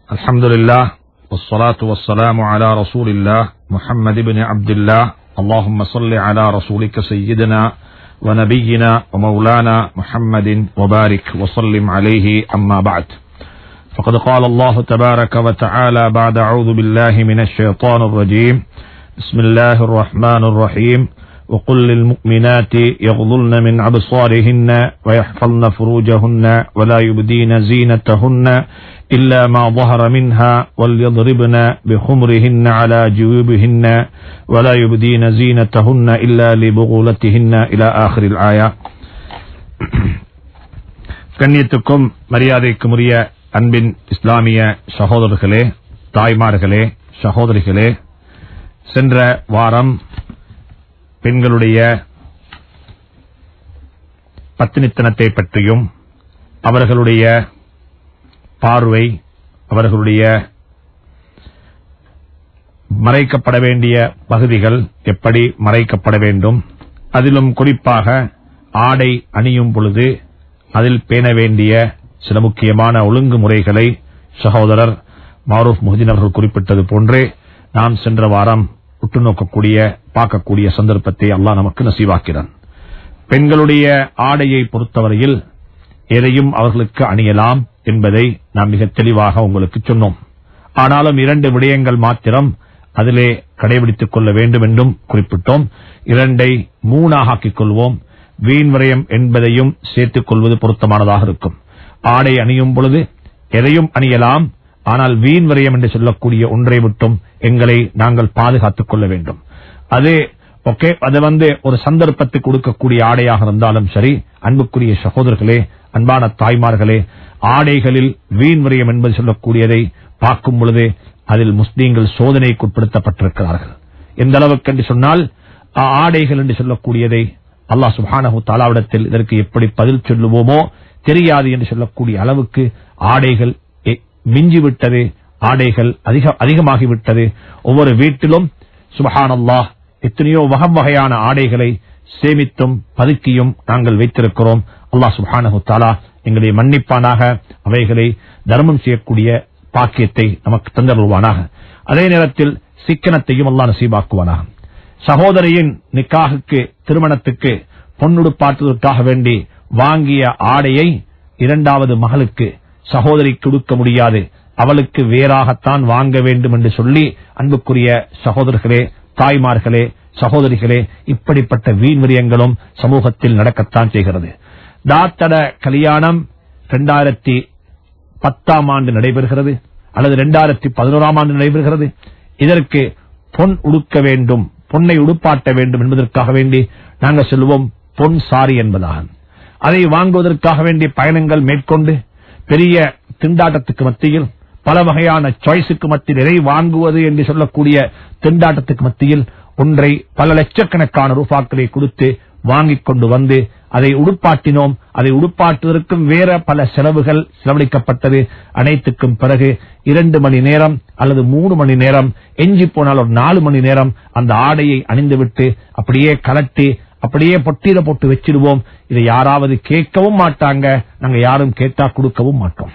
الحمد لله والصلاة والسلام على رسول الله محمد بن عبد الله اللهم صل على رسولك سيدنا ونبينا ومولانا محمد وبارك وسلم عليه أما بعد فقد قال الله تبارك وتعالى بعد أعوذ بالله من الشيطان الرجيم بسم الله الرحمن الرحيم وقل للمؤمنات يغضلن من أبصارهن ويحفظن فروجهن ولا يبدين زينتهن إلا ما ظهر منها وليضربن بخمرهن على جيوبهن ولا يبدين زينتهن إلا لبغولتهن إلى آخر الآية கண்ணியத்துக்கும் மரியாதைக்கும் உரிய அன்பின் இஸ்லாமிய சகோதரர்களே தாய்மார்களே சகோதரிகளே சென்ற வாரம் பெண்களுடைய பத்தினித்தனத்தை பற்றியும் அவர்களுடைய பார்வை அவர்களுடைய மறைக்கப்பட வேண்டிய பகுதிகள் எப்படி மறைக்கப்பட வேண்டும் அதிலும் குறிப்பாக ஆடை அணியும் பொழுது அதில் பேண வேண்டிய சில முக்கியமான ஒழுங்குமுறைகளை சகோதரர் மாரூப் முஹிதீன் அவர்கள் குறிப்பிட்டது போன்றே நாம் சென்ற வாரம் உற்று நோக்கக்கூடிய பார்க்கக்கூடிய சந்தர்ப்பத்தை அல்லாஹ் நமக்கு நசீவாக்கிறான் பெண்களுடைய ஆடையை பொறுத்தவரையில் எதையும் அவர்களுக்கு அணியலாம் என்பதை நாம் மிக தெளிவாக உங்களுக்கு சொன்னோம் ஆனாலும் இரண்டு விடயங்கள் மாத்திரம் அதிலே கடைபிடித்துக் கொள்ள வேண்டும் என்றும் குறிப்பிட்டோம் இரண்டை மூணாக ஆக்கிக் கொள்வோம் வீண் விரயம் என்பதையும் சேர்த்துக் கொள்வது பொருத்தமானதாக இருக்கும் ஆடை அணியும் பொழுது எதையும் அணியலாம் ஆனால் வீண் விரயம் என்று சொல்லக்கூடிய ஒன்றை விட்டும் எங்களை நாங்கள் பாதுகாத்துக் கொள்ள வேண்டும் அது ஓகே அது வந்து ஒரு சந்தர்ப்பத்துக்கு கொடுக்கக்கூடிய ஆடையாக இருந்தாலும் சரி அன்புக்குரிய சகோதரர்களே அன்பான தாய்மார்களே ஆடைகளில் வீண் விரயம் என்பது சொல்லக்கூடியதை பார்க்கும் பொழுது அதில் முஸ்லீம்கள் சோதனைக்கு உட்படுத்தப்பட்டிருக்கிறார்கள் எந்த அளவுக்கு என்று சொன்னால் ஆ- ஆடைகள் என்று சொல்லக்கூடியதை அல்லாஹ் சுப்ஹானஹு தாலாவிடத்தில் இதற்கு எப்படி பதில் சொல்லுவோமோ தெரியாது என்று சொல்லக்கூடிய அளவுக்கு ஆடைகள் எ- மிஞ்சிவிட்டது ஆடைகள் அதிக அதிகமாகிவிட்டது ஒவ்வொரு வீட்டிலும் சுபஹானல்லாஹ் எத்தனையோ வகம் வகையான ஆடைகளை சேமித்தும் பதுக்கியும் நாங்கள் வைத்திருக்கிறோம் அல்லாஹ் சுப்ஹானஹு தாலா எங்களை மன்னிப்பானாக அவைகளை தர்மம் செய்யக்கூடிய பாக்கியத்தை நமக்கு தந்தருவானாக அதே நேரத்தில் சிக்கனத்தையும் அல்லாஹ் நசீபாக்குவானாக சகோதரியின் நிக்காகுக்கு திருமணத்துக்கு பொன்னுடுப்பாற்றுவதற்காக வேண்டி வாங்கிய ஆடையை இரண்டாவது மகளுக்கு சகோதரி கொடுக்க முடியாது அவளுக்கு வேறாகத்தான் வாங்க வேண்டும் என்று சொல்லி அன்புக்குரிய சகோதரர்களே தாய்மார்களே சகோதரிகளே இப்படிப்பட்ட வீண் விரயங்களும் சமூகத்தில் நடக்கத்தான் செய்கிறது தாத்தட கல்யாணம் இரண்டாயிரத்தி பத்தாம் ஆண்டு நடைபெறுகிறது அல்லது இரண்டாயிரத்தி பதினோராம் ஆண்டு நடைபெறுகிறது இதற்கு பொன் உடுக்க வேண்டும் பொன்னை உடுப்பாட்ட வேண்டும் என்பதற்காக வேண்டி நாங்கள் சொல்லுவோம் பொன் சாரி என்பதாக அதை வாங்குவதற்காக வேண்டிய பயணங்கள் மேற்கொண்டு பெரிய திண்டாட்டத்துக்கு மத்தியில் பல வகையான சாய்ஸுக்கு மத்தியில் எதை வாங்குவது என்று சொல்லக்கூடிய திண்டாட்டத்துக்கு மத்தியில் ஒன்றை பல லட்சக்கணக்கான ரூபாக்களை கொடுத்து வாங்கிக் கொண்டு வந்து அதை உடுப்பாட்டினோம் அதை உடுப்பாட்டுவதற்கும் வேற பல செலவுகள் செலவழிக்கப்பட்டது அனைத்துக்கும் பிறகு இரண்டு மணி நேரம் அல்லது மூணு மணி நேரம் எஞ்சி போனால் ஒரு நாலு மணி நேரம் அந்த ஆடையை அணிந்துவிட்டு அப்படியே கலட்டி அப்படியே பொட்டியில போட்டு வச்சிடுவோம் இதை யாராவது கேட்கவும் மாட்டாங்க நாங்க யாரும் கேட்டா கொடுக்கவும் மாட்டோம்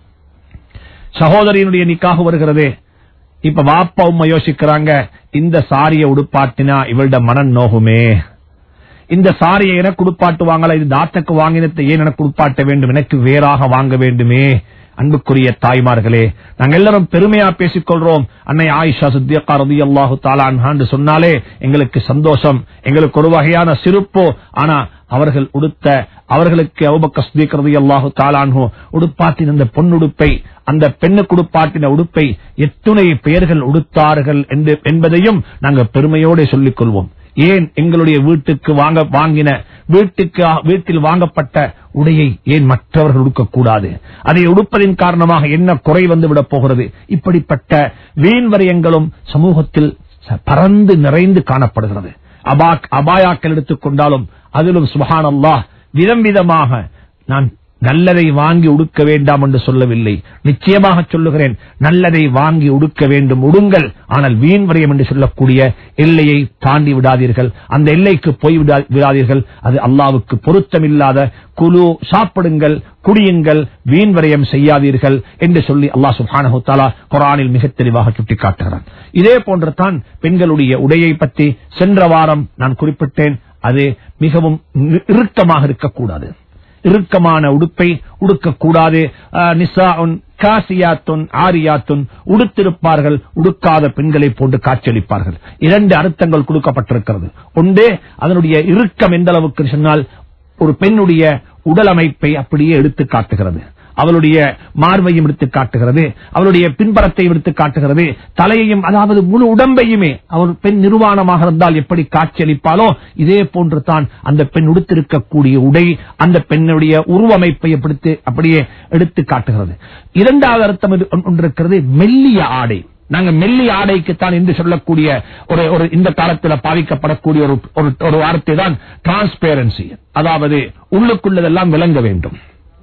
சகோதரியினுடைய நிக்காக வருகிறதே இப்ப வாப்பா உம்மா யோசிக்கிறாங்க இந்த சாரிய உடுப்பாட்டினா இவள்ட மனம் நோகுமே இந்த சாரியை எனக்கு உடுப்பாட்டுவாங்களா இது தாத்தக்கு வாங்கினத்தை ஏன் எனக்கு உடுப்பாட்ட வேண்டும் எனக்கு வேறாக வாங்க வேண்டுமே அன்புக்குரிய தாய்மார்களே நாங்க எல்லாரும் பெருமையா பேசிக் கொள்றோம் அன்னை ஆயிஷா சித்தியக்கா ரதி அல்லாஹு தாலான்னு சொன்னாலே எங்களுக்கு சந்தோஷம் எங்களுக்கு ஒரு வகையான சிரிப்போ ஆனா அவர்கள் உடுத்த அவர்களுக்கு அவுபக்க சித்திக்கிறது அல்லாஹு தாலான்ஹோ உடுப்பாட்டின் அந்த பொன்னுடுப்பை அந்த பெண்ணுக்கு உடுப்பாட்டின உடுப்பை எத்துணை பெயர்கள் உடுத்தார்கள் என்று என்பதையும் நாங்கள் பெருமையோடு சொல்லிக் கொள்வோம் ஏன் எங்களுடைய வீட்டுக்கு வாங்க வாங்கின வீட்டுக்கு வீட்டில் வாங்கப்பட்ட உடையை ஏன் மற்றவர்கள் உடுக்கக்கூடாது அதை உடுப்பதின் காரணமாக என்ன குறை வந்து விடப் போகிறது இப்படிப்பட்ட வீண் வரியங்களும் சமூகத்தில் ச- பறந்து நிறைந்து காணப்படுகிறது அபாக் அபாயாக்கள் எடுத்துக் கொண்டாலும் அதிலும் சுபஹான் அல்லாஹ் விதம் விதமாக நான் நல்லதை வாங்கி உடுக்க வேண்டாம் என்று சொல்லவில்லை நிச்சயமாக சொல்லுகிறேன் நல்லதை வாங்கி உடுக்க வேண்டும் உடுங்கள் ஆனால் வீண் விரயம் என்று சொல்லக்கூடிய எல்லையை தாண்டி விடாதீர்கள் அந்த எல்லைக்கு போய் விடா- விடாதீர்கள் அது அல்லாவுக்கு பொருத்தமில்லாத குழு சாப்பிடுங்கள் குடியுங்கள் வீண் விரயம் செய்யாதீர்கள் என்று சொல்லி அல்லாஹ் சுப்ஹானஹு தஆலா குர்ஆனில் மிக தெளிவாக சுட்டிக்காட்டுகிறான் இதே போன்று தான் பெண்களுடைய உடையை பற்றி சென்ற வாரம் நான் குறிப்பிட்டேன் அது மிகவும் இறு- இறுக்கமாக இருக்கக்கூடாது இறுக்கமான உடுப்பை உடுக்கக்கூடாது ஆஹ், நிசாஉன் காசியாத்துன் ஆரியாத்துன் உடுத்திருப்பார்கள் உடுக்காத பெண்களை போன்று காட்சியளிப்பார்கள் இரண்டு அர்த்தங்கள் கொடுக்கப்பட்டிருக்கிறது ஒன்று அதனுடைய இறுக்கம் எந்த அளவுக்கு சொன்னால் ஒரு பெண்ணுடைய உடல் அமைப்பை அப்படியே எடுத்து காட்டுகிறது அவளுடைய மார்பையும் எடுத்து காட்டுகிறது அவளுடைய பின்பறத்தை எடுத்து காட்டுகிறது தலையையும் அதாவது முழு உடம்பையுமே அவர் பெண் நிர்வாணமாக இருந்தால் எப்படி காட்சியளிப்பாலோ இதே போன்று தான் அந்த பெண் உடுத்திருக்கக்கூடிய உடை அந்த பெண்ணுடைய உருவமைப்பை எப்படி அப்படியே எடுத்து காட்டுகிறது இரண்டாவது அர்த்தம் இது ஒன்று இருக்கிறது மெல்லிய ஆடை நாங்க மெல்லி ஆடைக்குத்தான் என்று சொல்லக்கூடிய ஒரு ஒரு இந்த காலத்தில் பாதிக்கப்படக்கூடிய ஒரு ஒரு- ஒரு வார்த்தை தான் டிரான்ஸ்பேரன்சி அதாவது உள்ளுக்குள்ளதெல்லாம் விளங்க வேண்டும்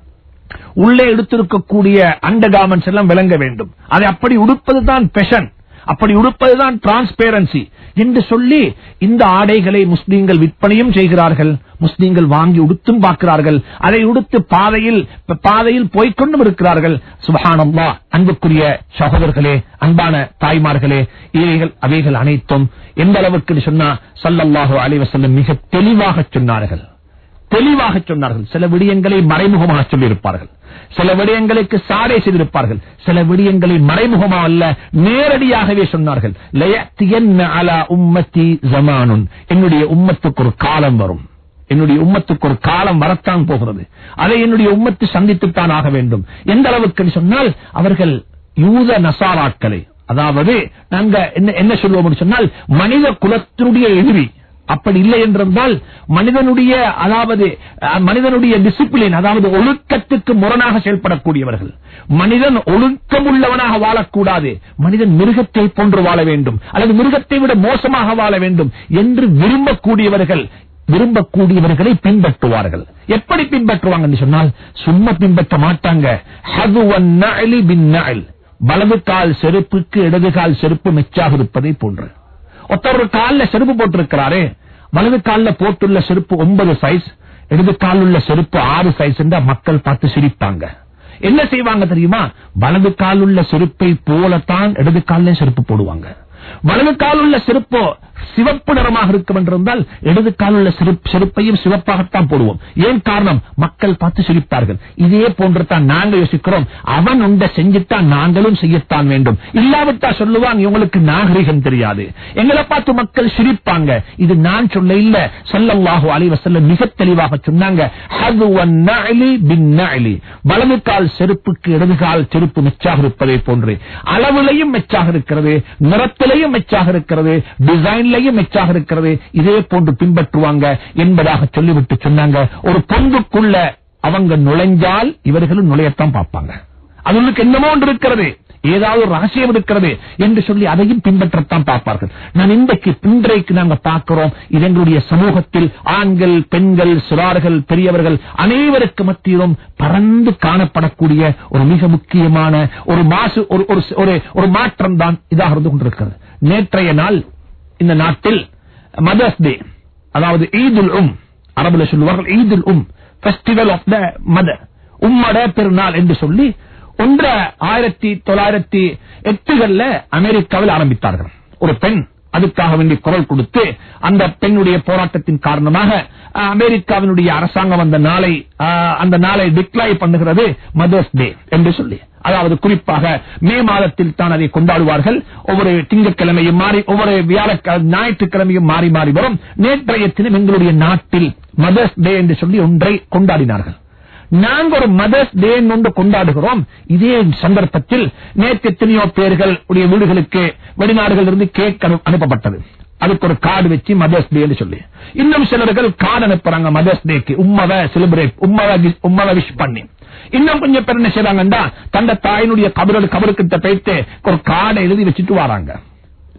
உள்ளே எடுத்திருக்கக்கூடிய அண்டர் எல்லாம் விளங்க வேண்டும் அதை அப்படி உடுப்பதுதான் பெஷன் அப்படி உடுப்பதுதான் டிரான்ஸ்பேரன்சி என்று சொல்லி இந்த ஆடைகளை முஸ்லீம்கள் விற்பனையும் செய்கிறார்கள் முஸ்லீம்கள் வாங்கி உடுத்தும் பார்க்கிறார்கள் அதை உடுத்து பாதையில் பாதையில் போய்க்கொண்டும் இருக்கிறார்கள் சுபஹானல்லா அன்புக்குரிய சகோதரர்களே அன்பான தாய்மார்களே இவைகள் அவைகள் அனைத்தும் எந்த அளவுக்கு சொன்னா சல்லல்லாஹு அலைஹி வஸல்லம் மிக தெளிவாக சொன்னார்கள் தெளிவாக சொன்னார்கள் சில விடயங்களை மறைமுகமாக சொல்லியிருப்பார்கள் சில விடயங்களுக்கு சாடை செய்திருப்பார்கள் சில விடயங்களை மறைமுகமாக அல்ல நேரடியாகவே சொன்னார்கள் லயத்தியன்ன அலா உம்மத்தி ஜமானுன் என்னுடைய உம்மத்துக்கு ஒரு காலம் வரும் என்னுடைய உம்மத்துக்கு ஒரு காலம் வரத்தான் போகிறது அதை என்னுடைய உம்மத்து சந்தித்துத்தான் ஆக வேண்டும் எந்த அளவுக்கு சொன்னால் அவர்கள் யூத நசாராக்களை அதாவது நாங்க என்ன என்ன சொல்லுவோம் சொன்னால் மனித குலத்தினுடைய எதிரி அப்படி இல்லை என்றிருந்தால் மனிதனுடைய அதாவது அஹ், மனிதனுடைய டிசிப்ளின் அதாவது ஒழுக்கத்துக்கு முரணாக செயல்படக்கூடியவர்கள் மனிதன் ஒழுக்கம் உள்ளவனாக வாழக்கூடாது மனிதன் மிருகத்தை போன்று வாழ வேண்டும் அல்லது மிருகத்தை விட மோசமாக வாழ வேண்டும் என்று விரும்பக்கூடியவர்கள் விரும்பக்கூடியவர்களை பின்பற்றுவார்கள் எப்படி பின்பற்றுவாங்க என்று சொன்னால் சும்மா பின்பற்ற மாட்டாங்க ஹதுவன் நஅலி பின் நஅல். வலது கால் செருப்புக்கு இடது கால் செருப்பு மெச்சாக இருப்பதை போன்று ஒருத்தர் ஒரு கால்ல செருப்பு போட்டிருக்கிறாரே வலது கால்ல போட்டுள்ள செருப்பு ஒன்பது சைஸ் இடது கால் உள்ள செருப்பு ஆறு சைஸ் என்றா மக்கள் பார்த்து சிரிப்பாங்க என்ன செய்வாங்க தெரியுமா வலது கால் உள்ள செருப்பை போலத்தான் இடது கால்ல செருப்பு போடுவாங்க வலது கால் உள்ள செருப்போ சிவப்பு நிறமாக இருக்கும் என்றிருந்தால் இடது கால் உள்ள செருப்- செருப்பையும் சிவப்பாகத்தான் போடுவோம் ஏன் காரணம் மக்கள் பார்த்து சிரிப்பார்கள் இதே போன்று தான் நாங்க யோசிக்கிறோம் அவன் உண்ட செஞ்சுத்தான் நாங்களும் செய்யத்தான் வேண்டும் இல்லாவிட்டா சொல்லுவான் இவங்களுக்கு நாகரிகம் தெரியாது எங்களை பார்த்து மக்கள் சிரிப்பாங்க இது நான் சொல்ல இல்ல ஸல்லல்லாஹு அலைஹி வஸல்லம் மிக தெளிவாக சொன்னாங்க ஹதுவன் நஅலி பின் நஅலி வலது கால் செருப்புக்கு இடது கால் செருப்பு மெச்சாக இருப்பதை போன்று அளவிலையும் மெச்சாக இருக்கிறது நிறத்திலையும் மெச்சாக இருக்கிறது டிசைன்லையும் மெச்சாக இருக்கிறது இதே போன்று பின்பற்றுவாங்க என்பதாக சொல்லிவிட்டு சொன்னாங்க ஒரு பொந்துக்குள்ள அவங்க நுழைஞ்சால் இவர்களும் நுழையத்தான் பார்ப்பாங்க அவர்களுக்கு என்னமோ ஒன்று இருக்கிறது ஏதாவது ஒரு ரகசியம் இருக்கிறது என்று சொல்லி அதையும் பின்பற்றத்தான் பார்ப்பார்கள் நான் இன்றைக்கு இன்றைக்கு நாங்க பார்க்கிறோம் இது எங்களுடைய சமூகத்தில் ஆண்கள் பெண்கள் சிறார்கள் பெரியவர்கள் அனைவருக்கு மத்தியிலும் பறந்து காணப்படக்கூடிய ஒரு மிக முக்கியமான ஒரு மாசு ஒரு ஒரு- ஒரு ஒரு மாற்றம் தான் இதாக இருந்து கொண்டிருக்கிறது நேற்றைய நாள் இந்த நாட்டில் மதர்ஸ் டே அதாவது ஈதுல் உம் அரபுல சொல்லுவார்கள் ஈதுல் உம் ஃபெஸ்டிவல் ஆஃப் த மதர் உம்மட பெருநாள் என்று சொல்லி ஒன்ற ஆயிரத்தி தொள்ளாயிரத்தி எட்டுகள்ல அமெரிக்காவில் ஆரம்பித்தார்கள் ஒரு பெண் அதுக்காக வேண்டி குரல் கொடுத்து அந்த பெண்ணுடைய போராட்டத்தின் காரணமாக அஹ், அமெரிக்காவினுடைய அரசாங்கம் அந்த நாளை அஹ், அந்த நாளை டிக்ளை பண்ணுகிறது மதர்ஸ் டே என்று சொல்லி அதாவது குறிப்பாக மே மாதத்தில் தான் அதை கொண்டாடுவார்கள் ஒவ்வொரு திங்கட்கிழமையும் மாறி ஒவ்வொரு வியாழக்க ஞாயிற்றுக்கிழமையும் மாறி மாறி வரும் நேற்றைய தினம் எங்களுடைய நாட்டில் மதர்ஸ் டே என்று சொல்லி ஒன்றை கொண்டாடினார்கள் நாங்க ஒரு மதர்ஸ் டே ஒன்று கொண்டாடுகிறோம் இதே சந்தர்ப்பத்தில் நேற்று எத்தனையோ பேர்கள் உடைய வீடுகளுக்கு வெளிநாடுகள் இருந்து கேக் அனு- அனுப்பப்பட்டது அதுக்கு ஒரு கார்டு வச்சு மதர்ஸ் டே சொல்லி இன்னும் சிலர்கள் கார்டு அனுப்புறாங்க மதர்ஸ் டேக்கு உம்மவை செலிபிரேட் உம்மவை வி- உம்மவை விஷ் பண்ணி இன்னும் கொஞ்சம் பேர் என்ன செய்றாங்கண்டா தந்த தாயினுடைய கபரோட கபருக்கிட்ட போயிட்டு ஒரு கார்டை எழுதி வச்சுட்டு வராங்க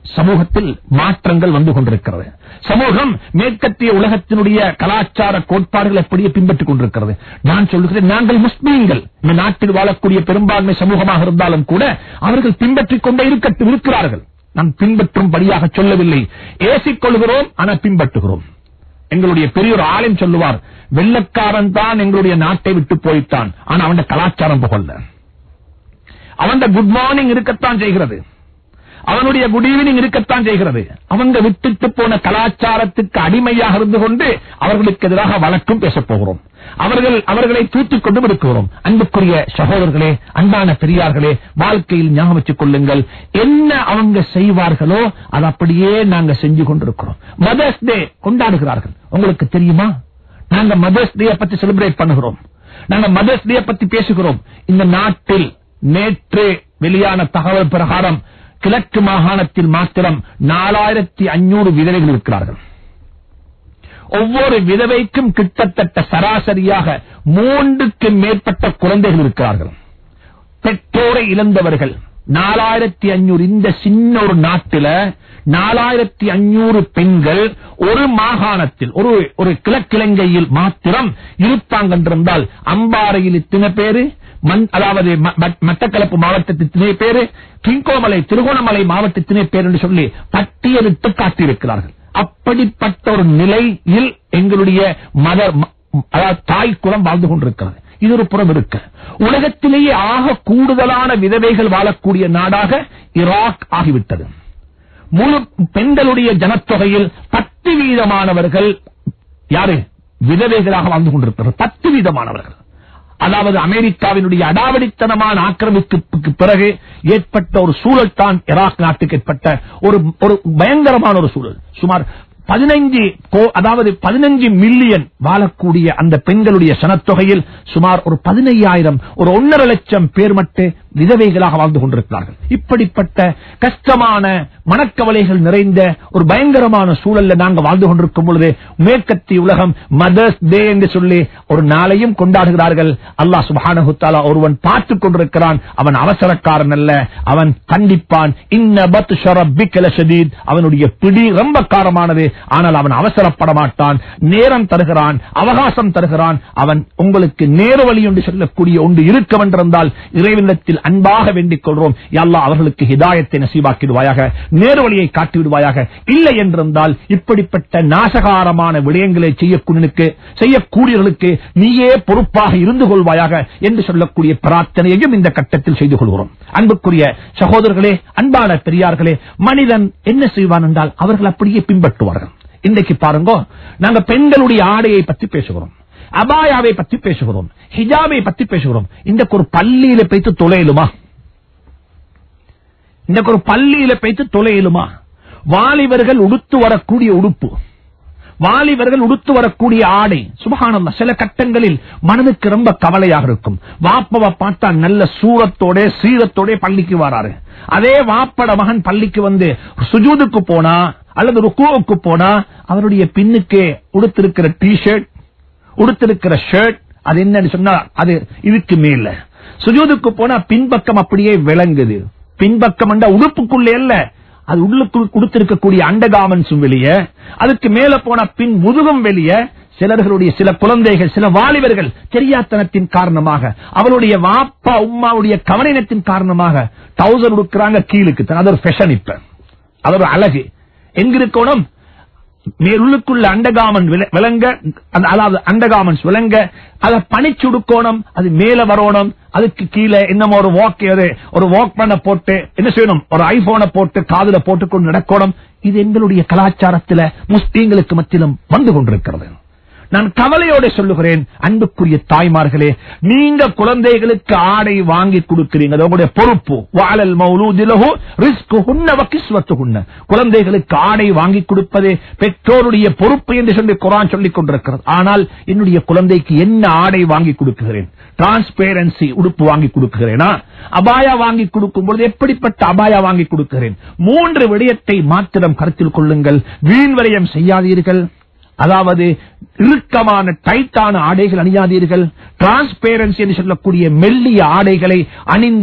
சமூகத்தில் மாற்றங்கள் வந்து கொண்டிருக்கிறது சமூகம் மேற்கத்திய உலகத்தினுடைய கலாச்சார கோட்பாடுகள் எப்படியே பின்பற்றிக் கொண்டிருக்கிறது நான் சொல்லுகிறேன் நாங்கள் முஸ்லீம்கள் இந்த நாட்டில் வாழக்கூடிய பெரும்பான்மை சமூகமாக இருந்தாலும் கூட அவர்கள் பின்பற்றிக் கொண்டே இருக்கட்டும் இருக்கிறார்கள் நாம் பின்பற்றும்படியாக சொல்லவில்லை ஏசிக் கொள்கிறோம் ஆனால் பின்பற்றுகிறோம் எங்களுடைய பெரிய ஒரு ஆலயம் சொல்லுவார் வெள்ளக்காரன் தான் எங்களுடைய நாட்டை விட்டு போயிட்டான் ஆனா அவன் கலாச்சாரம் புகழ்ல அவன் குட் மார்னிங் இருக்கத்தான் செய்கிறது அவனுடைய குட் ஈவினிங் இருக்கத்தான் செய்கிறது அவங்க விட்டுட்டு போன கலாச்சாரத்துக்கு அடிமையாக இருந்து கொண்டு அவர்களுக்கு எதிராக வழக்கும் பேசப் போகிறோம் அவர்கள் அவர்களை தூத்திக் கொண்டும் இருக்கிறோம் அன்புக்குரிய சகோதரர்களே அன்பான பெரியார்களே வாழ்க்கையில் ஞாபகம் வச்சுக் கொள்ளுங்கள் என்ன அவங்க செய்வார்களோ அது அப்படியே நாங்க செஞ்சு கொண்டிருக்கிறோம் மதர்ஸ் டே கொண்டாடுகிறார்கள் உங்களுக்கு தெரியுமா நாங்க மதர்ஸ் டே பத்தி செலிப்ரேட் பண்ணுகிறோம் நாங்க மதர்ஸ் டே பத்தி பேசுகிறோம் இந்த நாட்டில் நேற்று வெளியான தகவல் பிரகாரம் கிழக்கு மாகாணத்தில் மாத்திரம் நாலாயிரத்தி அஞ்சூறு விதவைகள் இருக்கிறார்கள் ஒவ்வொரு விதவைக்கும் கிட்டத்தட்ட சராசரியாக மூன்றுக்கு மேற்பட்ட குழந்தைகள் இருக்கிறார்கள் பெற்றோரை இழந்தவர்கள் நாலாயிரத்தி அஞ்சூறு இந்த சின்ன ஒரு நாட்டில நாலாயிரத்தி அஞ்சூறு பெண்கள் ஒரு மாகாணத்தில் ஒரு ஒரு கிழக்கிழங்கையில் மாத்திரம் இருப்பாங்க என்றிருந்தால் அம்பாறையில் இத்தனை பேரு மண் அதாவது ம- ம- மட்டக்களப்பு மாவட்டத்தில் இத்தனை பேரு கிங்கோமலை திருகோணமலை மாவட்டத்தினை பேர் என்று சொல்லி பட்டியலிட்டு காட்டியிருக்கிறார்கள் அப்படிப்பட்ட ஒரு நிலையில் எங்களுடைய மதர் ம- அதாவது தாய் குலம் வாழ்ந்து கொண்டிருக்கிறது இது ஒரு புறம் இருக்க உலகத்திலேயே ஆக கூடுதலான விதவைகள் வாழக்கூடிய நாடாக ஈராக் ஆகிவிட்டது முழு பெண்களுடைய ஜனத்தொகையில் பத்து வீதமானவர்கள் யாரு விதவைகளாக வாழ்ந்து கொண்டிருக்கிறார்கள் பத்து வீதமானவர்கள் அதாவது அமெரிக்காவினுடைய அடாவடித்தனமான ஆக்கிரமிப்புக்கு பிறகு ஏற்பட்ட ஒரு சூழல் தான் ஈராக் நாட்டுக்கு ஏற்பட்ட ஒரு ஒரு பயங்கரமான ஒரு சூழல் சுமார் பதினைஞ்சு அதாவது பதினஞ்சு மில்லியன் வாழக்கூடிய அந்த பெண்களுடைய சனத்தொகையில் சுமார் ஒரு பதினையாயிரம் ஒரு ஒன்னரை லட்சம் பேர் மட்டும் விதவைகளாக வாழ்ந்து கொண்டிருக்கிறார்கள் இப்படிப்பட்ட கஷ்டமான மனக்கவலைகள் நிறைந்த ஒரு பயங்கரமான சூழல்ல நாங்கள் வாழ்ந்து கொண்டிருக்கும் பொழுது மேற்கத்திய உலகம் மதர்ஸ் டே என்று சொல்லி ஒரு நாளையும் கொண்டாடுகிறார்கள் அல்லாஹ் சுப்ஹானஹு தஆலா ஒருவன் பார்த்துக் கொண்டிருக்கிறான் அவன் அவசரக்காரன் அல்ல அவன் கண்டிப்பான் இன்ன பத்ஷ ரப்பிக்க லஷதீத் அவனுடைய பிடி ரொம்ப காரமானது ஆனால் அவன் அவசரப்பட மாட்டான் நேரம் தருகிறான் அவகாசம் தருகிறான் அவன் உங்களுக்கு நேரு வழி என்று சொல்லக்கூடிய ஒன்று இருக்க வென்றிருந்தால் இறைவனிடத்தில் அன்பாக வேண்டிக் கொள்றோம் யல்லா அவர்களுக்கு ஹிதாயத்தை நசீபாக்கிடுவாயாக நேரு வழியை காட்டி விடுவாயாக இல்லை என்றிருந்தால் இப்படிப்பட்ட நாசகாரமான விடயங்களை செய்யக்கூடியனுக்கு செய்யக்கூடியவர்களுக்கு நீயே பொறுப்பாக இருந்து கொள்வாயாக என்று சொல்லக்கூடிய பிரார்த்தனையையும் இந்த கட்டத்தில் செய்து கொள்கிறோம் அன்புக்குரிய சகோதரர்களே அன்பான பெரியார்களே மனிதன் என்ன செய்வான் என்றால் அவர்கள் அப்படியே பின்பற்றுவார்கள் இன்றைக்கு பாருங்க நாங்க பெண்களுடைய ஆடையை பற்றி பேசுகிறோம் அபாயாவை பற்றி பேசுகிறோம் ஹிஜாபை பற்றி பேசுகிறோம் இன்றைக்கு ஒரு பள்ளியில போய்த்து தொலையிலுமா இன்றைக்கு ஒரு பள்ளியில போய்த்து தொலையிலுமா வாலிபர்கள் உடுத்து வரக்கூடிய உடுப்பு வாலிபர்கள் உடுத்து வரக்கூடிய ஆடை சுபகானந்தா சில கட்டங்களில் மனதுக்கு ரொம்ப கவலையாக இருக்கும் வாப்பவ பார்த்தா நல்ல சூரத்தோட சீரத்தோட பள்ளிக்கு வராரு அதே வாப்பட மகன் பள்ளிக்கு வந்து சுஜூதுக்கு போனா அல்லது ருக்குவுக்கு போனா அவருடைய பின்னுக்கு உடுத்திருக்கிற டி ஷர்ட் உடுத்திருக்கிற ஷர்ட் அது என்னன்னு சொன்னா அது இதுக்கு மேல சுஜூதுக்கு போனா பின்பக்கம் அப்படியே விளங்குது பின்பக்கம் என்ற உடுப்புக்குள்ளே இல்ல அது உள்ளுக்குள் கொடுத்திருக்கக்கூடிய அண்டகாமன்ஸும் வெளியே அதுக்கு மேல போன பின் முதுகும் வெளியே சிலர்களுடைய சில குழந்தைகள் சில வாலிபர்கள் தெரியாத்தனத்தின் காரணமாக அவருடைய வாப்பா உம்மாவுடைய கவனினத்தின் காரணமாக டவுசர் உடுக்கிறாங்க கீழுக்கு தான். அது ஒரு ஃபெஷன் இப்ப அது ஒரு அழகு எங்க இருக்கணும் உள்ளுக்குள்ள அண்டகாமன் விள- விளங்க அந்த- அதாவது அண்டகாமன்ஸ் விளங்க அதை பனிச்சுடுக்கோணும் அது மேல வரணும் அதுக்கு கீழே இன்னும் ஒரு வாக் ஒரு வாக் பண்ண போட்டு என்ன செய்யணும் ஒரு ஐபோனை போட்டு காதுல போட்டுக்கொண்டு நடக்கணும் இது எங்களுடைய கலாச்சாரத்துல முஸ்லீம்களுக்கு மத்தியிலும் வந்து கொண்டிருக்கிறது நான் கவலையோட சொல்லுகிறேன் அன்புக்குரிய தாய்மார்களே நீங்க குழந்தைகளுக்கு ஆடை வாங்கி கொடுக்கிறீங்க அது உங்களுடைய பொறுப்பு வாழல் மௌலூதிலஹு ரிஸ்குஹுன்ன வ கிஸ்வத்துஹுன்ன குழந்தைகளுக்கு ஆடை வாங்கி கொடுப்பது பெற்றோருடைய பொறுப்பு என்று சொல்லி குரான் சொல்லிக் கொண்டிருக்கிறது ஆனால் என்னுடைய குழந்தைக்கு என்ன ஆடை வாங்கி கொடுக்கிறேன் டிரான்ஸ்பேரன்சி உடுப்பு வாங்கி கொடுக்கிறேனா அபாயா வாங்கி கொடுக்கும் பொழுது எப்படிப்பட்ட அபாயா வாங்கி கொடுக்கிறேன் மூன்று விடயத்தை மாத்திரம் கருத்தில் கொள்ளுங்கள் வீண் விரயம் செய்யாதீர்கள் அதாவது இறுக்கமான டைட்டான ஆடைகள் அணியாதீர்கள் டிரான்ஸ்பேரன்சி என்று சொல்லக்கூடிய மெல்லிய ஆடைகளை அணிந்து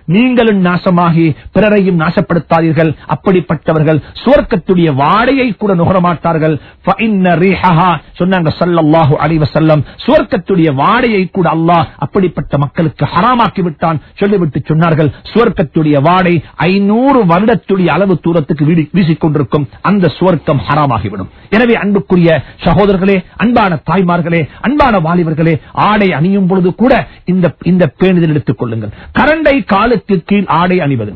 நீங்களும் நாசமாகி பிறரையும் நாசப்படுத்தாதீர்கள் அப்படிப்பட்டவர்கள் சுவர்க்கத்துடைய வாடையை கூட நுகர மாட்டார்கள் فَإِنَّ رِيحَهَا சொன்னாங்க ஸல்லல்லாஹு அலைஹி வஸல்லம் சுவர்க்கத்துடைய வாடையை கூட அல்லாஹ் அப்படிப்பட்ட மக்களுக்கு ஹராமாக்கி விட்டான் சொல்லிவிட்டு சொன்னார்கள் சுவர்க்கத்துடைய வாடை ஐநூறு வருடத்துடைய அளவு தூரத்துக்கு வீடி- வீசிக்கொண்டிருக்கும் அந்த சுவர்க்கம் ஹராமாகிவிடும் எனவே அன்புக்குரிய சகோதரர்களே அன்பான தாய்மார்களே அன்பான வாலிபர்களே ஆடை அணியும் பொழுது கூட இந்த இந்த பேணுதல் எடுத்துக் கொள்ளுங்கள் கரண்டை காலுக்கு கீழ் ஆடை அணிவது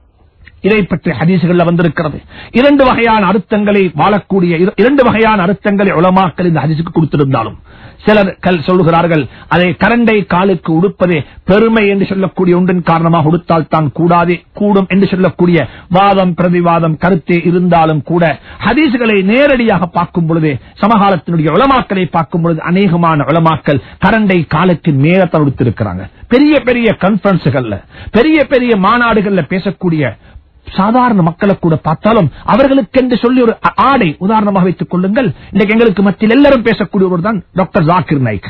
இதை பற்றி ஹதீசுகள்ல வந்திருக்கிறது இரண்டு வகையான அர்த்தங்களை வாழக்கூடிய இர- இரண்டு வகையான அர்த்தங்களை உலமாக்கள் இந்த ஹதீசுக்கு கொடுத்திருந்தாலும் சிலர் கல் சொல்லுகிறார்கள் அதை கரண்டை காலுக்கு உடுப்பதே பெருமை என்று சொல்லக்கூடிய ஒன்றின் காரணமாக உடுத்தால் தான் கூடாதே கூடும் என்று சொல்லக்கூடிய வாதம் பிரதிவாதம் கருத்தே இருந்தாலும் கூட ஹதீசுகளை நேரடியாக பார்க்கும் பொழுது சமகாலத்தினுடைய உலமாக்களை பார்க்கும் பொழுது அநேகமான உலமாக்கள் கரண்டை காலுக்கு மேலத்தான் உடுத்திருக்கிறாங்க பெரிய பெரிய கான்பரன்ஸுகள்ல பெரிய பெரிய மாநாடுகள்ல பேசக்கூடிய சாதாரண மக்களை கூட பார்த்தாலும் அவர்களுக்கு என்று சொல்லி ஒரு ஆ- ஆடை உதாரணமாக வைத்துக் கொள்ளுங்கள் இன்னைக்கு எங்களுக்கு மத்தியில் எல்லாரும் பேசக்கூடியவர் தான் டாக்டர் ஜாக்கிர் நாய்க்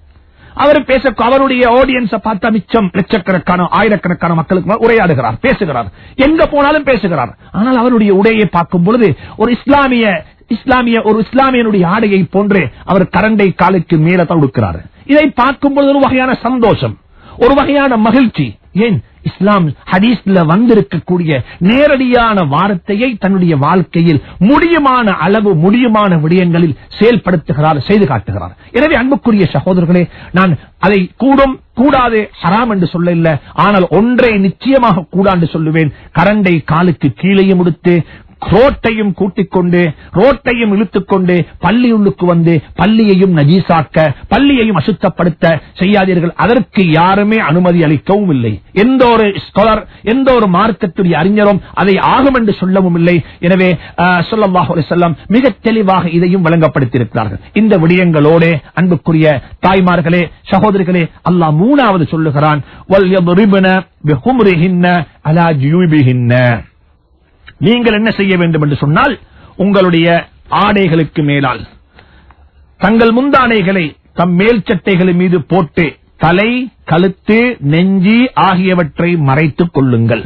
அவர் பேச அவருடைய ஆடியன்ஸ பார்த்தா மிச்சம் லட்சக்கணக்கான ஆயிரக்கணக்கான மக்களுக்கு மேல் உரையாடுகிறார் பேசுகிறார் எங்க போனாலும் பேசுகிறார் ஆனால் அவருடைய உடையை பார்க்கும் பொழுது ஒரு இஸ்லாமிய இஸ்லாமிய ஒரு இஸ்லாமியனுடைய ஆடையை போன்று அவர் கரண்டை காலுக்கு மேல தான் உடுக்கிறார் இதை பார்க்கும் பொழுது ஒரு வகையான சந்தோஷம் ஒரு வகையான மகிழ்ச்சி ஏன் இஸ்லாம் ஹதீஸ்ல வந்திருக்கக்கூடிய நேரடியான வார்த்தையை தன்னுடைய வாழ்க்கையில் முடியுமான அளவு முடியுமான விடயங்களில் செயல்படுத்துகிறார் செய்து காட்டுகிறார் எனவே அன்புக்குரிய சகோதரர்களே நான் அதை கூடும் கூடாது ஹராம் என்று சொல்ல இல்லை ஆனால் ஒன்றை நிச்சயமாக கூடாண்டு சொல்லுவேன் கரண்டை காலுக்கு கீழேயும் உடுத்து ரோட்டையும் கூட்டிக் கொண்டு ரோட்டையும் இழுத்துக் கொண்டு பள்ளியுள்ளுக்கு வந்து பள்ளியையும் நஜீசாக்க பள்ளியையும் அசுத்தப்படுத்த செய்யாதீர்கள் அதற்கு யாருமே அனுமதி அளிக்கவும் இல்லை எந்த ஒரு ஸ்காலர் எந்த ஒரு மார்க்கத்துடைய அறிஞரும் அதை ஆகும் என்று சொல்லவும் இல்லை எனவே சொல்லல்லாஹு அலைஹி வஸல்லம் மிக தெளிவாக இதையும் வழங்கப்படுத்தியிருக்கிறார்கள் இந்த விடயங்களோட அன்புக்குரிய தாய்மார்களே சகோதரிகளே அல்லாஹ் மூணாவது சொல்லுகிறான் வல்யضربن بخمرهن على جيوبهن நீங்கள் என்ன செய்ய வேண்டும் என்று சொன்னால் உங்களுடைய ஆடைகளுக்கு மேலால் தங்கள் முந்தானைகளை தம் மேல் சட்டைகளின் மீது போட்டு தலை கழுத்து நெஞ்சி ஆகியவற்றை மறைத்துக் கொள்ளுங்கள்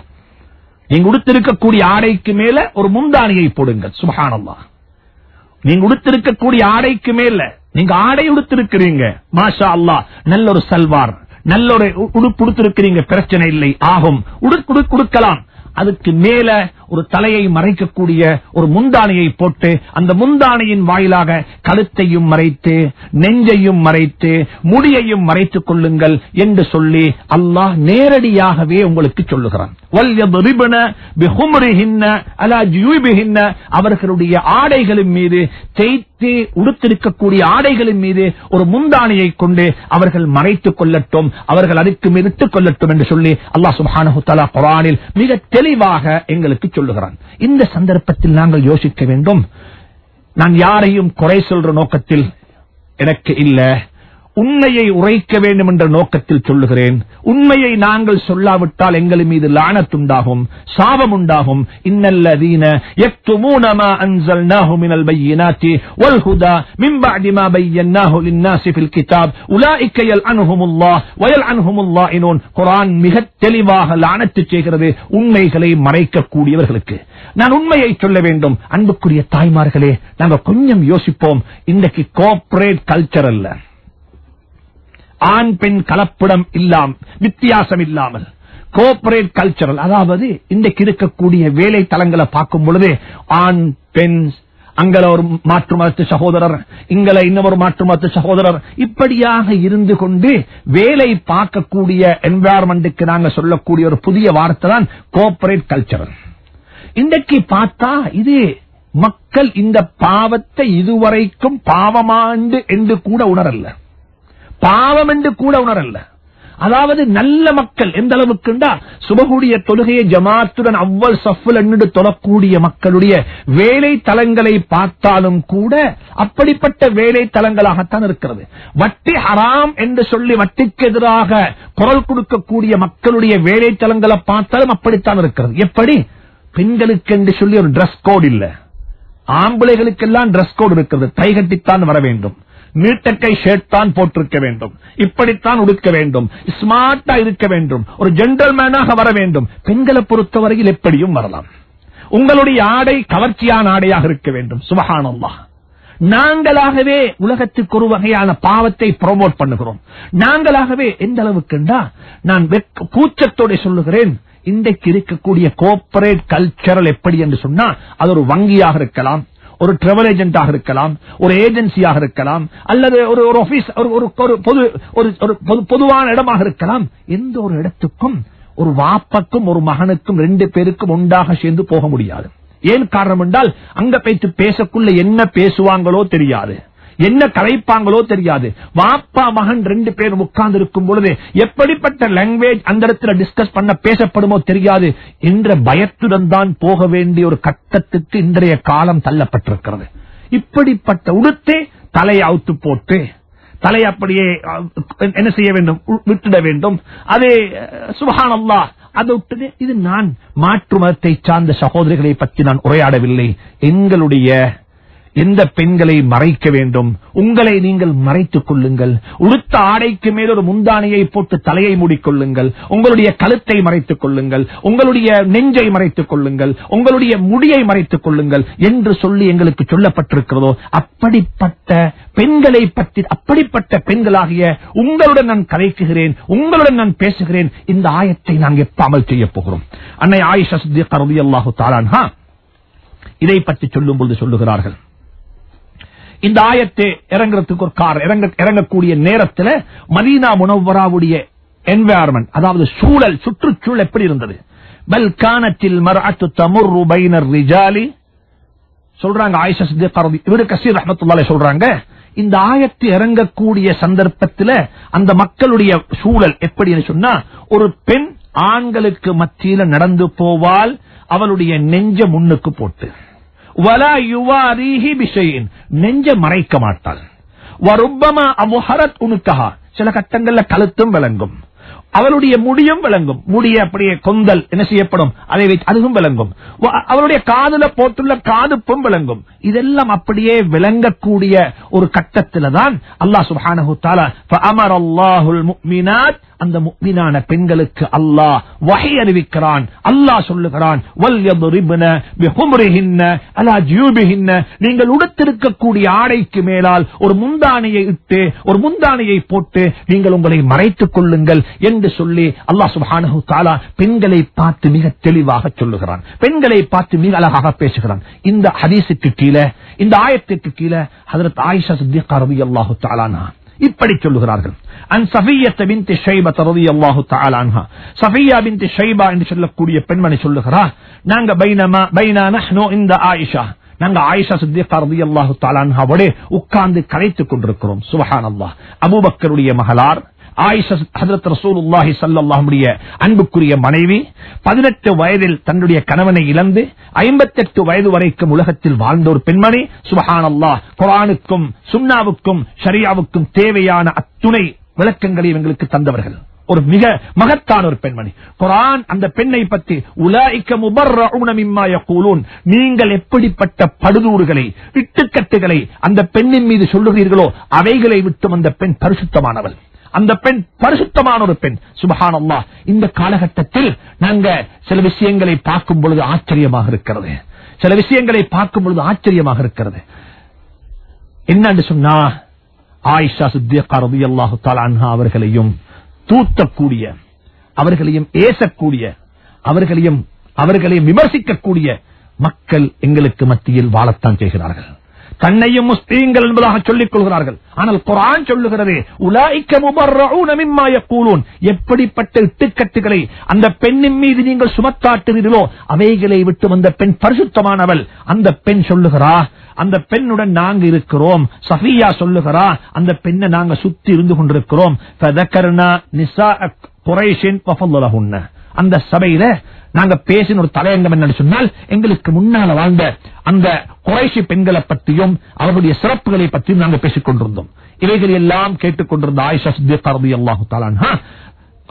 நீங்க உடுத்திருக்கக்கூடிய ஆடைக்கு மேல ஒரு முந்தானையை போடுங்கள் சுபஹானல்லாஹ் நீங்க உடுத்திருக்கக்கூடிய ஆடைக்கு மேல நீங்க ஆடை உடுத்திருக்கிறீங்க மாஷா அல்லாஹ் நல்ல ஒரு சல்வார் நல்ல ஒரு உ- உடுப்பு உடுத்திருக்கிறீங்க பிரச்சனை இல்லை ஆகும் உடுக்கு உடுக்கு உடுக்கலாம் அதுக்கு மேல ஒரு தலையை மறைக்கக்கூடிய ஒரு முந்தானையை போட்டு அந்த முந்தானையின் வாயிலாக கழுத்தையும் மறைத்து நெஞ்சையும் மறைத்து முடியையும் மறைத்துக் கொள்ளுங்கள் என்று சொல்லி அல்லாஹ் நேரடியாகவே உங்களுக்கு சொல்லுகிறான் வல்யضربن بخمرهن على جيوبهن அவர்களுடைய ஆடைகளின் மீது தேய்த்து உடுத்திருக்கக்கூடிய ஆடைகளின் மீது ஒரு முந்தானையை கொண்டு அவர்கள் மறைத்துக் கொள்ளட்டும் அவர்கள் அதுக்கு மிதித்துக் கொள்ளட்டும் என்று சொல்லி அல்லாஹ் சுப்ஹானஹு தஆலா குர்ஆனில் மிக தெளிவாக எங்களுக்கு சொல்லுகிறான் இந்த சந்தர்ப்பத்தில் நாங்கள் யோசிக்க வேண்டும் நான் யாரையும் குறை சொல்ற நோக்கத்தில் எனக்கு இல்ல உண்மையை உரைக்க வேண்டும் என்ற நோக்கத்தில் சொல்லுகிறேன் உண்மையை நாங்கள் சொல்லாவிட்டால் எங்கள் மீது லானத்துண்டாகும் சாபம் உண்டாகும் இன்னல்லதீன يكتمون ما أنزلناه من البينات والهدى من بعد ما بيناه للناس في الكتاب أولئك يلعنهم الله ويلعنهم اللائنون குர்ஆன் மிக தெளிவாக லானத்து செய்கிறது உண்மைகளை மறைக்கக்கூடியவர்களுக்கு நான் உண்மையை சொல்ல வேண்டும் அன்புக்குரிய தாய்மார்களே நாங்க கொஞ்சம் யோசிப்போம் இன்றைக்கு கோஆபரேட் கல்ச்சர் அல்ல ஆண் பெண் கலப்படம் இல்லாம் வித்தியாசம் இல்லாமல் கோஆபரேட் கல்ச்சரல் அதாவது இன்றைக்கு இருக்கக்கூடிய வேலை தளங்களை பார்க்கும் பொழுது ஆண் பெண் அங்கல ஒரு மாற்று மதத்து சகோதரர் இங்கல இன்னொரு மாற்று மதத்து சகோதரர் இப்படியாக இருந்து கொண்டு வேலை பார்க்கக்கூடிய என்வாரன்மெண்ட்டுக்கு நாங்க சொல்லக்கூடிய ஒரு புதிய வார்த்தை தான் கோஆபரேட் கல்ச்சரல் இன்றைக்கு பார்த்தா இது மக்கள் இந்த பாவத்தை இதுவரைக்கும் பாவமாண்டு என்று கூட உணரல்ல பாவம் என்று கூட உணரல்ல அதாவது நல்ல மக்கள் எந்த அளவுக்குண்டா சுபகுடைய தொழுகையை ஜமாத்துடன் அவ்வள் சஃபுல் என்று தொழக்கூடிய மக்களுடைய வேலை தலங்களை பார்த்தாலும் கூட அப்படிப்பட்ட வேலை தலங்களாகத்தான் இருக்கிறது வட்டி ஹராம் என்று சொல்லி வட்டிக்கு எதிராக குரல் கொடுக்கக்கூடிய மக்களுடைய வேலை தலங்களை பார்த்தாலும் அப்படித்தான் இருக்கிறது எப்படி பெண்களுக்கு என்று சொல்லி ஒரு டிரஸ் கோட் இல்ல ஆம்பளைகளுக்கெல்லாம் டிரஸ் கோட் இருக்கிறது தைகட்டித்தான் வர வேண்டும் மீட்டக்கை ஷர்ட் தான் போட்டிருக்க வேண்டும் இப்படித்தான் உடுக்க வேண்டும் ஸ்மார்ட்டா இருக்க வேண்டும் ஒரு ஜென்டல்மேனாக வர வேண்டும் பெண்களை பொறுத்தவரையில் எப்படியும் வரலாம் உங்களுடைய ஆடை கவர்ச்சியான ஆடையாக இருக்க வேண்டும் சுபஹானல்லா நாங்களாகவே உலகத்துக்கு ஒரு வகையான பாவத்தை ப்ரோமோட் பண்ணுகிறோம் நாங்களாகவே எந்த அளவுக்குண்டா நான் வெட்க- கூச்சத்தோட சொல்லுகிறேன் இன்றைக்கு இருக்கக்கூடிய கோஆபரேட் கல்ச்சரல் எப்படி என்று சொன்னா அது ஒரு வங்கியாக இருக்கலாம் ஒரு டிராவல் ஏஜென்டாக இருக்கலாம் ஒரு ஏஜென்சியாக இருக்கலாம் அல்லது ஒரு ஒரு ஆபீஸ் ஒரு ஒரு ஒரு பொது ஒரு ஒரு பொது- பொதுவான இடமாக இருக்கலாம் எந்த ஒரு இடத்துக்கும் ஒரு வாப்பக்கும் ஒரு மகனுக்கும் ரெண்டு பேருக்கும் ஒன்றாக சேர்ந்து போக முடியாது ஏன் காரணம் என்றால் அங்க போயிட்டு பேசக்குள்ள என்ன பேசுவாங்களோ தெரியாது என்ன கலைப்பாங்களோ தெரியாது வாப்பா மகன் ரெண்டு பேரும் உட்கார்ந்து இருக்கும் பொழுது எப்படிப்பட்ட லாங்குவேஜ் அந்த இடத்துல டிஸ்கஸ் பண்ண பேசப்படுமோ தெரியாது என்ற பயத்துடன் தான் போக வேண்டிய ஒரு கட்டத்துக்கு இன்றைய காலம் தள்ளப்பட்டிருக்கிறது இப்படிப்பட்ட உடுத்தே தலையை அவுத்து போட்டு தலை அப்படியே அஹ், என்ன செய்ய வேண்டும் உ- விட்டுட வேண்டும் அதே சுபஹான் அல்லா அதை விட்டது இது நான் மாற்று மதத்தை சார்ந்த சகோதரிகளை பற்றி நான் உரையாடவில்லை எங்களுடைய எந்த பெண்களை மறைக்க வேண்டும் உங்களை நீங்கள் மறைத்துக் கொள்ளுங்கள் உடுத்த ஆடைக்கு மேல் ஒரு முந்தானையை போட்டு தலையை மூடிக்கொள்ளுங்கள் உங்களுடைய கழுத்தை மறைத்துக் கொள்ளுங்கள் உங்களுடைய நெஞ்சை மறைத்துக் கொள்ளுங்கள் உங்களுடைய முடியை மறைத்துக் கொள்ளுங்கள் என்று சொல்லி எங்களுக்கு சொல்லப்பட்டிருக்கிறதோ அப்படிப்பட்ட பெண்களை பற்றி அப்படிப்பட்ட பெண்களாகிய உங்களுடன் நான் கலைக்குகிறேன் உங்களுடன் நான் பேசுகிறேன் இந்த ஆயத்தை நாங்கள் எப்ப அமல் செய்ய போகிறோம் அன்னை ஆயிஷா சித்திகா ரலியல்லாஹு தஆலான்ஹா இதை பற்றி சொல்லும் பொழுது சொல்லுகிறார்கள் இந்த ஆயத்தை இறங்குறதுக்கு ஒரு கார் இறங்க இறங்கக்கூடிய நேரத்தில் மதீனா முனவராவுடைய என்வாயர்மெண்ட் அதாவது சூழல் சுற்றுச்சூழல் எப்படி இருந்தது பல் கானத்தில் மர்அத்து தமுர்ரு பைனர் ரிஜாலி சொல்றாங்க ஆயிஷா சித்திகா ரலி இவரு கசீர் ரஹ்மத்துல்லாஹி சொல்றாங்க இந்த ஆயத்து இறங்கக்கூடிய சந்தர்ப்பத்தில் அந்த மக்களுடைய சூழல் எப்படின்னு சொன்னா ஒரு பெண் ஆண்களுக்கு மத்தியில நடந்து போவால் அவளுடைய நெஞ்ச முன்னுக்கு போட்டு வலா யுவாரீஹி பிஷையின் நெஞ்ச மறைக்க மாட்டாள் வருப்பமா அமுஹரத் உனுக்கஹா சில கட்டங்கள்ல கழுத்தும் விளங்கும் அவளுடைய முடியும் விளங்கும் முடிய அப்படியே கொந்தல் என்ன செய்யப்படும் அதை வைத்து அதுவும் விளங்கும் வ- அவளுடைய காதுல போட்டுள்ள காதுப்பும் விளங்கும் இதெல்லாம் அப்படியே விளங்கக்கூடிய ஒரு கட்டத்தில தான் அல்லாஹ் சுப்ஹானஹு தஆலா ஃபஅமர அல்லாஹுல் முஃமினாத் அந்த முக்மினான பெண்களுக்கு அல்லாஹ் வகை அறிவிக்கிறான் அல்லாஹ் சொல்லுகிறான் வல்யதுரிப்ன பிஹும்ரிஹின்ன அலா ஜூபிஹின்ன நீங்கள் உடுத்திருக்கக்கூடிய ஆடைக்கு மேலால் ஒரு முந்தானையை இட்டு ஒரு முந்தானையை போட்டு நீங்கள் உங்களை மறைத்துக் கொள்ளுங்கள் என்று சொல்லி அல்லாஹ் சுப்ஹானஹு தஆலா பெண்களை பார்த்து மிக தெளிவாக சொல்லுகிறான் பெண்களை பார்த்து மிக அழகாக பேசுகிறான் இந்த ஹதீஸுக்கு கீழே இந்த ஆயத்துக்கு கீழே ஹஜரத் ஆயிஷா சித்திகா ரலியல்லாஹு தஆலா அன்ஹா இப்படி சொல்லுகிறார்கள் அன் சஃபிய்யத் பின்த் ஷைபா ரலியல்லாஹு தஆலா அன்ஹா சஃபியா பின்த் ஷைபா என்று சொல்லக்கூடிய பெண்மணி சொல்லுகிறார் நாங்க பைனமா பைனா நஹ்னு இந்த ஆயிஷா நாங்க ஆயிஷா சித்திகா ரலியல்லாஹு தஆலா அன்ஹாவோட உட்கார்ந்து கலைத்துக் கொண்டிருக்கிறோம் சுப்ஹானல்லாஹ் அபூபக்கருடைய மகளார் ஆயிஷா ஹஜரத் ரசூலுல்லாஹி ஸல்லல்லாஹுடைய அன்புக்குரிய மனைவி பதினெட்டு வயதில் தன்னுடைய கணவனை இழந்து ஐம்பத்தெட்டு வயது வரைக்கும் உலகத்தில் வாழ்ந்த ஒரு பெண்மணி சுபஹானல்லாஹ் குர்ஆனுக்கும் சுன்னாவுக்கும் ஷரியாவுக்கும் தேவையான அத்துணை விளக்கங்களையும் எங்களுக்கு தந்தவர்கள் ஒரு மிக மகத்தான ஒரு பெண்மணி குரான் அந்த பெண்ணை பற்றி உலாய்க்க முபர்ரஊன மிம்மா யகூலூன் நீங்கள் எப்படிப்பட்ட படுதூறுகளை இட்டுக்கட்டுகளை அந்த பெண்ணின் மீது சொல்லுகிறீர்களோ அவைகளை விட்டும் அந்த பெண் பரிசுத்தமானவள் அந்த பெண் பரிசுத்தமான ஒரு பெண் சுபஹானல்லாஹ் இந்த காலகட்டத்தில் நாங்க சில விஷயங்களை பார்க்கும் பொழுது ஆச்சரியமாக இருக்கிறது சில விஷயங்களை பார்க்கும் பொழுது ஆச்சரியமாக இருக்கிறது என்னன்னு சொன்னா ஆயிஷா சித்தியக்கா ரலியல்லாஹு தஆலா அன்ஹா அவர்களையும் தூத்தக்கூடிய அவர்களையும் ஏசக்கூடிய அவர்களையும் அவர்களையும் விமர்சிக்கக்கூடிய மக்கள் எங்களுக்கு மத்தியில் வாழத்தான் செய்கிறார்கள் தன்னையும் முஸ்லீம்கள் என்பதாக சொல்லிக் கொள்கிறார்கள் ஆனால் குரான் சொல்லுகிறது உலாய்க்க முபர்ரஊன மிம்மா யக்கூலூன் எப்படிப்பட்ட இட்டுக்கட்டுகளை அந்த பெண்ணின் மீது நீங்கள் சுமத்தாட்டுகிறீர்களோ அவைகளை விட்டு அந்த பெண் பரிசுத்தமானவள் அந்த பெண் சொல்லுகிறா அந்த பெண்ணுடன் நாங்க இருக்கிறோம் சஃபியா சொல்லுகிறா அந்த பெண்ணை நாங்க சுத்தி இருந்து கொண்டிருக்கிறோம் ஃபதக்கர்னா நிஸாஅ குரைஷின் வஃபல்லலஹுன்ன. அந்த சபையில நாங்க பேசின ஒரு தலையங்கம் என்னன்னு சொன்னால் எங்களுக்கு முன்னால வாழ்ந்த அந்த குறைஷி பெண்களை பற்றியும் அவர்களுடைய சிறப்புகளை பற்றியும் நாங்க பேசிக் கொண்டிருந்தோம் இவைகள் எல்லாம் கேட்டுக்கொண்டிருந்த ஆயிஷா சித்திகா ரலியல்லாஹு தஆலா அன்ஹா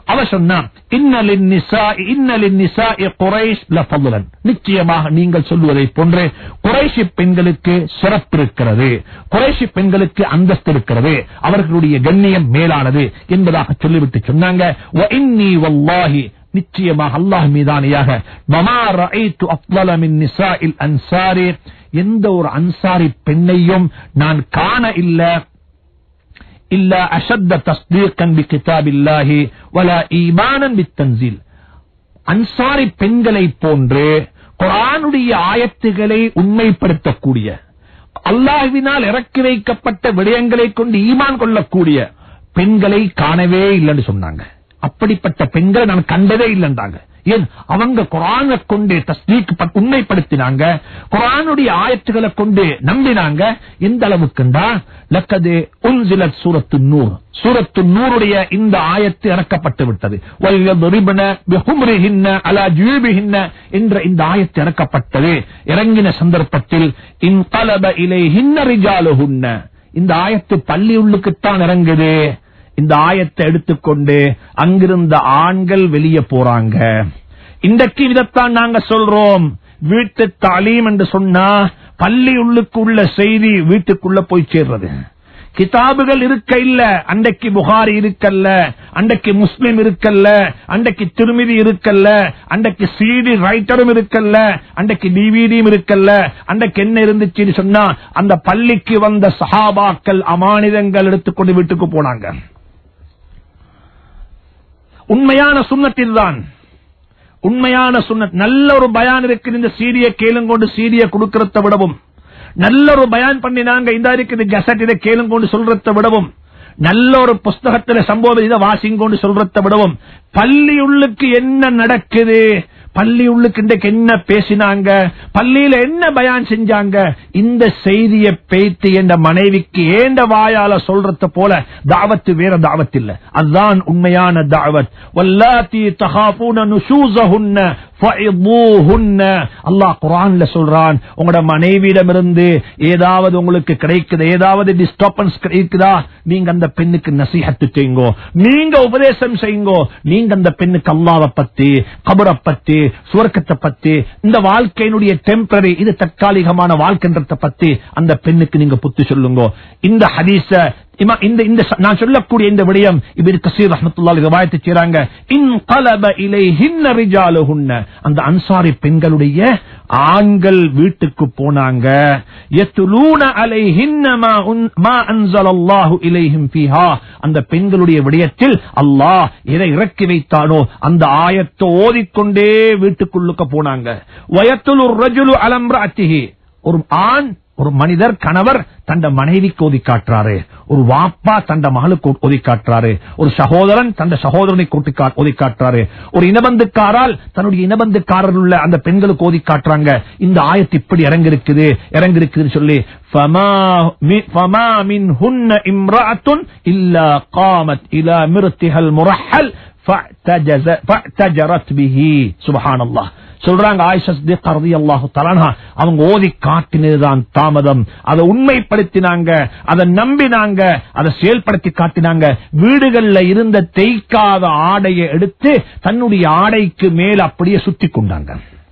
அவ சொன்னா இன்னலின் நிசா இன்னலின் நிசா குறைஷ் லஃபதுலன் நிச்சயமாக நீங்கள் சொல்லுவதை போன்று குறைஷி பெண்களுக்கு சிறப்பு இருக்கிறது குறைஷி பெண்களுக்கு அந்தஸ்து இருக்கிறது அவர்களுடைய கண்ணியம் மேலானது என்பதாக சொல்லிவிட்டு சொன்னாங்க "வ இன்னி வல்லாஹி நிச்சயமாக அல்லாஹ் மீதானியாக வமா ரஅய்து அஃலல மின் நிசாஇல் அன்சாரி எந்த ஒரு அன்சாரி பெண்ணையும் நான் காண இல்ல இல்ல அஷத்த தஸ்தீகன் பி கிதாபில்லாஹி வலா ஈமானன் பித்தன்சில் அன்சாரி பெண்களை போன்று குரானுடைய ஆயத்துகளை உண்மைப்படுத்தக்கூடிய அல்லாஹ்வினால் இறக்கி வைக்கப்பட்ட விடயங்களை கொண்டு ஈமான் கொள்ளக்கூடிய பெண்களை காணவே இல்லைன்னு சொன்னாங்க அப்படிப்பட்ட பெண்களை நான் கண்டதே இல்லைன்றாங்க ஏன் அவங்க குரானை கொண்டு தஸ்தீக் ப- உண்மைப்படுத்தினாங்க குரானுடைய ஆயத்துகளை கொண்டு நம்பினாங்க எந்த அளவுக்குண்டா லக்கது உன்சிலத் சூரத்து நூர் சூரத்து நூறுடைய இந்த ஆயத்து இறக்கப்பட்டு விட்டது வல்யதுரிபன பிஹும்ரிஹின்ன அலா ஜுயூபிஹின்ன என்ற இந்த ஆயத்து இறக்கப்பட்டது இறங்கின சந்தர்ப்பத்தில் இன்கலப இலைஹின்ன ரிஜாலுஹுன்ன இந்த ஆயத்து பள்ளியுள்ளுக்குத்தான் இறங்குது இந்த ஆயத்தை எடுத்துக்கொண்டு அங்கிருந்த ஆண்கள் வெளியே போறாங்க இன்றைக்கு இதைத்தான் நாங்க சொல்றோம் வீட்டு தாலீம் என்று சொன்னா பள்ளி உள்ளுக்கு உள்ள செய்தி வீட்டுக்குள்ள போய் சேர்றது கிதாபுகள் இருக்க இல்ல அன்றைக்கு புகாரி இருக்கல்ல அன்றைக்கு முஸ்லிம் இருக்கல்ல அன்றைக்கு திருமிதி இருக்கல்ல அன்றைக்கு சிடி ரைட்டரும் இருக்கல்ல அன்றைக்கு டிவிடியும் இருக்கல்ல அன்றைக்கு என்ன இருந்துச்சுன்னு சொன்னா அந்த பள்ளிக்கு வந்த சஹாபாக்கள் அமானிதங்கள் எடுத்துக்கொண்டு வீட்டுக்கு போனாங்க உண்மையான சுண்ணத்தில் தான் உண்மையான சுண்ணத் நல்ல ஒரு பயான் இருக்கு இந்த சீரிய கேளுங்கொண்டு சீரிய கொடுக்கறத விடவும் நல்ல ஒரு பயான் பண்ணினாங்க இந்த இருக்குது கசட் இதை கேளுங்கொண்டு சொல்றத விடவும் நல்ல ஒரு புஸ்தகத்துல சம்பவம் இதை வாசிங்கொண்டு சொல்றத விடவும் பள்ளி உள்ளுக்கு என்ன நடக்குது பள்ளி உள்ளுக்கு இன்றைக்கு என்ன பேசினாங்க பள்ளியில என்ன பயான் செஞ்சாங்க இந்த செய்தியை பேத்தி என்ற மனைவிக்கு ஏண்ட வாயால சொல்றத போல தாவத்து வேற தாவத் இல்ல அதுதான் உண்மையான தாவத் வல்லாத்தி தகாபூன நுஷூசஹுன்ன ஃபஇதூஹுன்ன அல்லாஹ் குர்ஆன்ல சொல்றான் உங்களோட மனைவியிடமிருந்து ஏதாவது உங்களுக்கு கிடைக்குது ஏதாவது டிஸ்டர்பன்ஸ் கிடைக்குதா நீங்க அந்த பெண்ணுக்கு நசீஹத்து செய்யுங்கோ நீங்க உபதேசம் செய்யுங்கோ நீங்க அந்த பெண்ணுக்கு அல்லாவை பத்தி கபரை பத்தி சுவர்க்கத்தை பத்தி இந்த வாழ்க்கையினுடைய டெம்பரரி இது தற்காலிகமான வாழ்க்கைன்றத பத்தி அந்த பெண்ணுக்கு நீங்க புத்தி சொல்லுங்க இந்த ஹதீஸ இமா- இந்த இந்த ச- நான் சொல்லக்கூடிய இந்த விடயம் இபின் கசீர் ரஹ்மத்துல்லாஹி ரிவாயத்து செய்றாங்க இன் கலப இலைஹின்ன ரிஜாலுஹுன்ன அந்த அன்சாரி பெண்களுடைய ஆண்கள் வீட்டுக்கு போனாங்க யத்லூன அலைஹின்ன மா உன்- மா அன்ஸலல்லாஹு இலைஹிம் ஃபீஹா அந்த பெண்களுடைய விடயத்தில் அல்லாஹ் எதை இறக்கி வைத்தானோ அந்த ஆயத்தை ஓதிக்கொண்டே வீட்டுக்குள்ளுக்க போனாங்க வயத்துலு ரஜுலு அலம்ராத்திஹி ஒரு ஆண் ஒரு மனிதர் கணவர் தண்ட மனைவிக்கு ஓதி காட்டுறாரு ஒரு வாப்பா தண்ட மகளுக்கு ஓதி காட்டுறாரு ஒரு சகோதரன் தண்ட சகோதரனை கூட்டி கா- ஓதி காட்டுறாரு ஒரு இனபந்துக்காரால் தன்னுடைய இனபந்துக்காரர் உள்ள அந்த பெண்களுக்கு ஓதி காட்டுறாங்க இந்த ஆயத்து இப்படி இறங்கிருக்குது இறங்கிருக்குதுன்னு சொல்லி فما من- فما منهن امرأة إلا قامت إلى مرتها المرحل فاعتجز- فاعتجرت به سبحان الله சொல்றாங்க ஆயிஷா சித்திகா ரலியல்லாஹு தஆலா அவங்க ஓதி காட்டினதுதான் தாமதம் அதை உண்மைப்படுத்தினாங்க அதை நம்பினாங்க அதை செயல்படுத்தி காட்டினாங்க வீடுகள்ல இருந்த தேய்க்காத ஆடையை எடுத்து தன்னுடைய ஆடைக்கு மேல அப்படியே சுத்தி கொண்டாங்க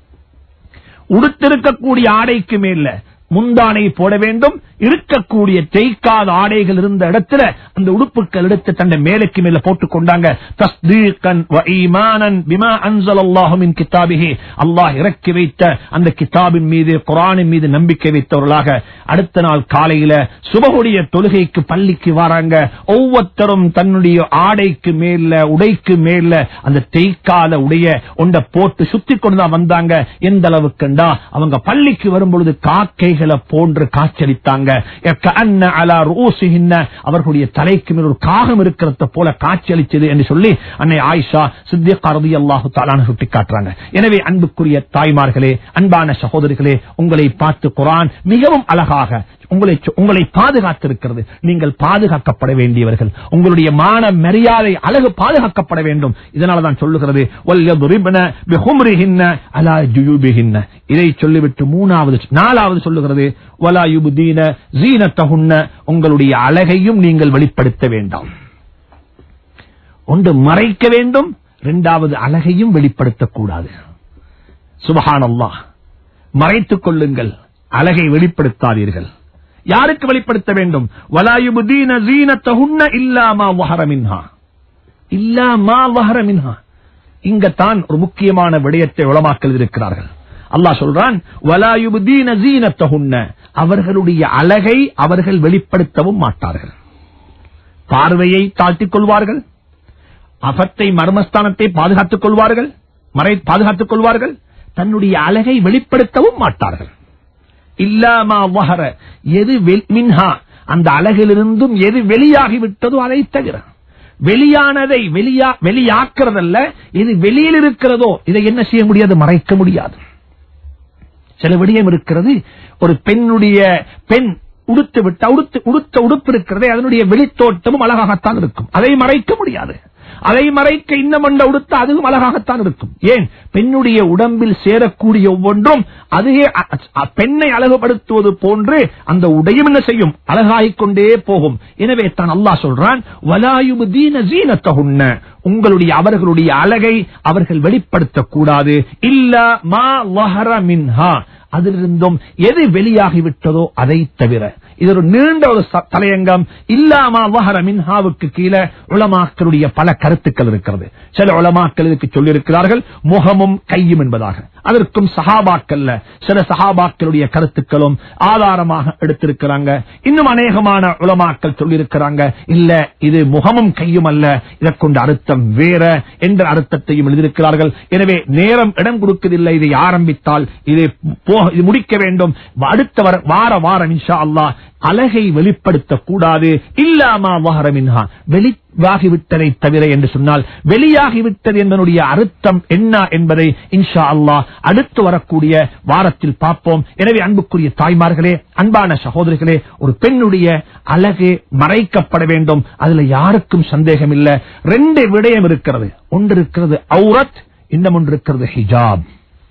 உடுத்திருக்கக்கூடிய ஆடைக்கு மேல முந்தானை போட வேண்டும் இருக்கக்கூடிய தேய்க்காத ஆடைகள் இருந்த இடத்துல அந்த உடுப்புகள் எடுத்து தன்னை மேலைக்கு மேல போட்டுக் கொண்டாங்க தஸ்தீகன் வ ஈமானன் பிமா அன்ஸலல்லாஹு மின் கிதாபிஹி அல்லாஹ் இறக்கி வைத்த அந்த கிதாபின் மீது குர்ஆனின் மீது நம்பிக்கை வைத்தவர்களாக அடுத்த நாள் காலையில சுபகுடைய தொழுகைக்கு பள்ளிக்கு வராங்க ஒவ்வொருத்தரும் தன்னுடைய ஆடைக்கு மேல உடைக்கு மேல அந்த தேய்க்காத உடைய ஒண்ட போட்டு சுத்தி கொண்டுதான் வந்தாங்க எந்த அளவுக்குண்டா அவங்க பள்ளிக்கு வரும்பொழுது காக்கைகளை போன்று காட்சியளித்தாங்க கஅன்ன அலா ரூசிஹின்ன அவர்களுடைய தலைக்கு மேல் ஒரு காகம் இருக்கிறத போல காட்சியளிச்சது என்று சொல்லி அன்னை ஆயிஷா சித்திகா ரலியல்லாஹு தஆலா சுட்டி காட்டுறாங்க எனவே அன்புக்குரிய தாய்மார்களே அன்பான சகோதரிகளே உங்களை பார்த்து குர்ஆன் மிகவும் அழகாக உங்களை உங்களை பாதுகாத்திருக்கிறது நீங்கள் பாதுகாக்கப்பட வேண்டியவர்கள் உங்களுடைய மான மரியாதை அழகு பாதுகாக்கப்பட வேண்டும் இதனால தான் சொல்லுகிறது வல்யதுரிப்ன பிஹும்ரிஹின்ன அலா ஜுயூபிஹின்ன இதை சொல்லிவிட்டு மூணாவது நாலாவது சொல்லுகிறது வலா யுப்தீன ஜீனத்தஹுன்ன உங்களுடைய அழகையும் நீங்கள் வெளிப்படுத்த வேண்டாம் ஒன்று மறைக்க வேண்டும் இரண்டாவது அழகையும் வெளிப்படுத்தக்கூடாது சுபஹானல்லாஹ் மறைத்துக் கொள்ளுங்கள் அழகை வெளிப்படுத்தாதீர்கள் யாருக்கு வெளிப்படுத்த வேண்டும் வலாயுபுதீன ஜீனத்தஹுன்ன இல்லாமா வஹரமின்ஹா இல்லாமா வஹரமின்ஹா இங்கத்தான் ஒரு முக்கியமான விடயத்தை உளமாக்கல் இருக்கிறார்கள் அல்லாஹ் சொல்றான் வலாயுபுதீன ஜீனத்தஹுன்ன அவர்களுடைய அழகை அவர்கள் வெளிப்படுத்தவும் மாட்டார்கள் பார்வையை தாழ்த்திக் கொள்வார்கள் அபத்தை மர்மஸ்தானத்தை பாதுகாத்துக் கொள்வார்கள் மறை பாதுகாத்துக் கொள்வார்கள் தன்னுடைய அழகை வெளிப்படுத்தவும் மாட்டார்கள் இல்லாமா வஹர எது வெ- மின்ஹா அந்த அழகிலிருந்தும் எது வெளியாகி விட்டதோ அதை தவிர வெளியானதை வெளியா வெளியாக்குறதல்ல இது வெளியில் இருக்கிறதோ இதை என்ன செய்ய முடியாது மறைக்க முடியாது சில விடயம் இருக்கிறது ஒரு பெண்ணுடைய பெண் உடுத்து விட்ட உடுத்து உடுத்த உடுப்பு இருக்கிறதே அதனுடைய வெளித்தோட்டமும் அழகாகத்தான் இருக்கும் அதை மறைக்க முடியாது அதை மறைக்க இன்னும் ஒன்றை உடுத்த அதுவும் அழகாகத்தான் இருக்கும் ஏன் பெண்ணுடைய உடம்பில் சேரக்கூடிய ஒவ்வொன்றும் அதுவே அ- அ- பெண்ணை அழகுபடுத்துவது போன்று அந்த உடையும் என்ன செய்யும் அழகாகிக் கொண்டே போகும் எனவே தான் அல்லாஹ் சொல்றான் வலாயுபுதீன ஜீனத்தகுன்ன உங்களுடைய அவர்களுடைய அழகை அவர்கள் வெளிப்படுத்தக் கூடாது இல்ல மா வஹர மின்ஹா அதிலிருந்தும் எது வெளியாகிவிட்டதோ அதை தவிர இது ஒரு நீண்ட ஒரு ச- தலையங்கம் இல்லாமா வஹர மின்ஹாவுக்கு கீழே உலமாக்களுடைய பல கருத்துக்கள் இருக்கிறது சில உலமாக்கள் இதுக்கு சொல்லியிருக்கிறார்கள் முகமும் கையும் என்பதாக அதற்கும் சஹாபாக்கல்ல சில சஹாபாக்களுடைய கருத்துக்களும் ஆதாரமாக எடுத்திருக்கிறாங்க இன்னும் அநேகமான உலமாக்கள் சொல்லியிருக்கிறாங்க இல்ல இது முகமும் கையும் அல்ல இதற்கொண்ட அர்த்தம் வேற என்ற அர்த்தத்தையும் எழுதியிருக்கிறார்கள் எனவே நேரம் இடம் கொடுக்கவில்லை இதை ஆரம்பித்தால் இதை போக இது முடிக்க வேண்டும் அடுத்த வர வார வாரம் இன்ஷா அல்லாஹ் அழகை வெளிப்படுத்தக் கூடாது இல்லாமா வஹரமின்ஹா வெளியாகிவிட்டதை தவிர என்று சொன்னால் வெளியாகிவிட்டது என்பதனுடைய அர்த்தம் என்ன என்பதை இன்ஷா அல்லாஹ் அடுத்து வரக்கூடிய வாரத்தில் பார்ப்போம் எனவே அன்புக்குரிய தாய்மார்களே அன்பான சகோதரிகளே ஒரு பெண்ணுடைய அழகு மறைக்கப்பட வேண்டும் அதுல யாருக்கும் சந்தேகம் இல்ல ரெண்டு விடயம் இருக்கிறது ஒன்று இருக்கிறது அவுரத் இன்னும் ஒன்று இருக்கிறது ஹிஜாப்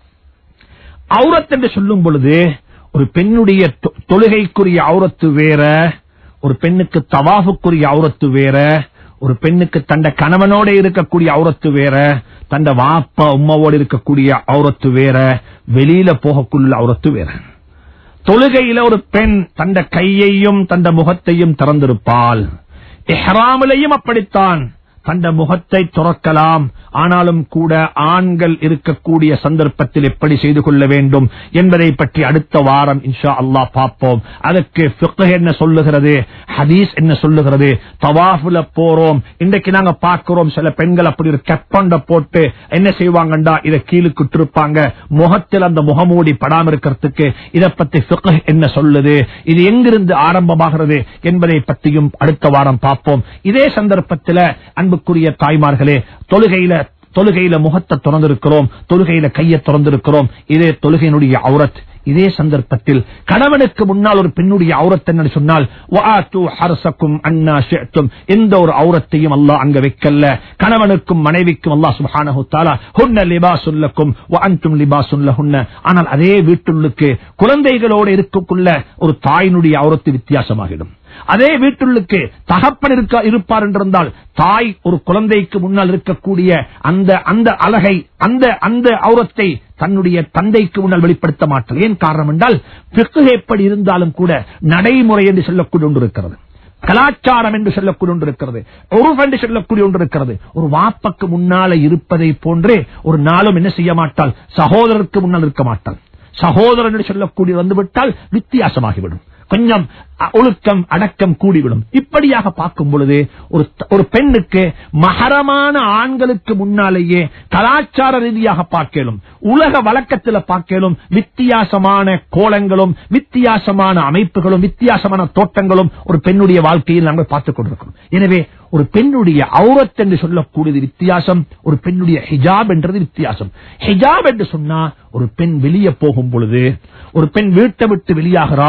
அவுரத் என்று சொல்லும் பொழுது ஒரு பெண்ணுடைய தொ- தொழுகைக்குரிய அவுரத்து வேற ஒரு பெண்ணுக்கு தவாஃபுக்குரிய அவுரத்து வேற ஒரு பெண்ணுக்கு தண்ட கணவனோட இருக்கக்கூடிய அவுரத்து வேற தண்ட வாப்பா உம்மாவோடு இருக்கக்கூடிய அவுரத்து வேற வெளியில போகக்குள்ள அவுரத்து வேற தொழுகையில ஒரு பெண் தந்த கையையும் தந்த முகத்தையும் திறந்திருப்பாள் இஹ்ராமிலையும் அப்படித்தான் தந்த முகத்தை துறக்கலாம் ஆனாலும் கூட ஆண்கள் இருக்கக்கூடிய சந்தர்ப்பத்தில் எப்படி செய்து கொள்ள வேண்டும் என்பதை பற்றி அடுத்த வாரம் இன்ஷா அல்லாஹ் பார்ப்போம் அதற்கு fiqh என்ன சொல்லுகிறது ஹதீஸ் என்ன சொல்லுகிறது தவாஃபுல போறோம் இன்றைக்கு நாங்க பார்க்கிறோம் சில பெண்கள் அப்படி ஒரு கெப்பண்ட போட்டு என்ன செய்வாங்கண்டா இதை கீழுக்கு இருப்பாங்க முகத்தில் அந்த முகமூடி படாம இருக்கிறதுக்கு இதை பத்தி fiqh என்ன சொல்லுது இது எங்கிருந்து ஆரம்பமாகிறது என்பதை பற்றியும் அடுத்த வாரம் பார்ப்போம் இதே சந்தர்ப்பத்தில் அன்புக்குரிய தாய்மார்களே தொழுகையில தொழுகையில முகத்தை திறந்திருக்கிறோம் தொழுகையில கையை திறந்திருக்கிறோம் இதே தொழுகையினுடைய அவுரத் இதே சந்தர்ப்பத்தில் கணவனுக்கு முன்னால் ஒரு பெண்ணுடைய அவுரத் என்ன சொன்னால் "வஆத்து ஹர்சக்கும் அன்னா ஷிஅ்தும்." எந்த ஒரு அவுரத்தையும் அல்லாஹ் அங்க வைக்கல கணவனுக்கும் மனைவிக்கும் அல்லாஹ் சுப்ஹானஹு தஆலா ஹுன்ன லிபாசுல் லக்கும் வ அன்தும் லிபாசுல் லஹுன்ன ஆனால் அதே வீட்டுள்ளுக்கு குழந்தைகளோடு இருக்கக்குள்ள ஒரு தாயினுடைய அவுரத்து வித்தியாசமாகிடும் அதே வீட்டுள்ளுக்கு தகப்பன் இருக்க இருப்பார் என்றிருந்தால் தாய் ஒரு குழந்தைக்கு முன்னால் இருக்கக்கூடிய அந்த அந்த அழகை அந்த அந்த அவுரத்தை தன்னுடைய தந்தைக்கு முன்னால் வெளிப்படுத்த மாட்டார் ஏன் காரணம் என்றால் பிக்கு எப்படி இருந்தாலும் கூட நடைமுறை என்று சொல்லக்கூடிய ஒன்று இருக்கிறது கலாச்சாரம் என்று சொல்லக்கூடிய ஒன்று இருக்கிறது உருஃப் என்று சொல்லக்கூடிய ஒன்று இருக்கிறது ஒரு வாப்பக்கு முன்னால இருப்பதை போன்றே ஒரு நாளும் என்ன செய்ய மாட்டால் சகோதரருக்கு முன்னால் இருக்க மாட்டாள் சகோதரன் என்று சொல்லக்கூடிய வந்துவிட்டால் வித்தியாசமாகிவிடும் கொஞ்சம் அ- ஒழுக்கம் அடக்கம் கூடிவிடும் இப்படியாக பார்க்கும் பொழுது ஒரு த- ஒரு பெண்ணுக்கு மகரமான ஆண்களுக்கு முன்னாலேயே கலாச்சார ரீதியாக பார்க்கலும் உலக வழக்கத்தில் பார்க்கலும் வித்தியாசமான கோலங்களும் வித்தியாசமான அமைப்புகளும் வித்தியாசமான தோட்டங்களும் ஒரு பெண்ணுடைய வாழ்க்கையில் நாங்கள் பார்த்துக் கொண்டிருக்கிறோம் எனவே ஒரு பெண்ணுடைய அவுரத் என்று சொல்லக்கூடியது வித்தியாசம் ஒரு பெண்ணுடைய ஹிஜாப் என்றது வித்தியாசம் ஹிஜாப் என்று சொன்னா ஒரு பெண் வெளியே போகும் பொழுது ஒரு பெண் வீட்டை விட்டு வெளியாகிறாள்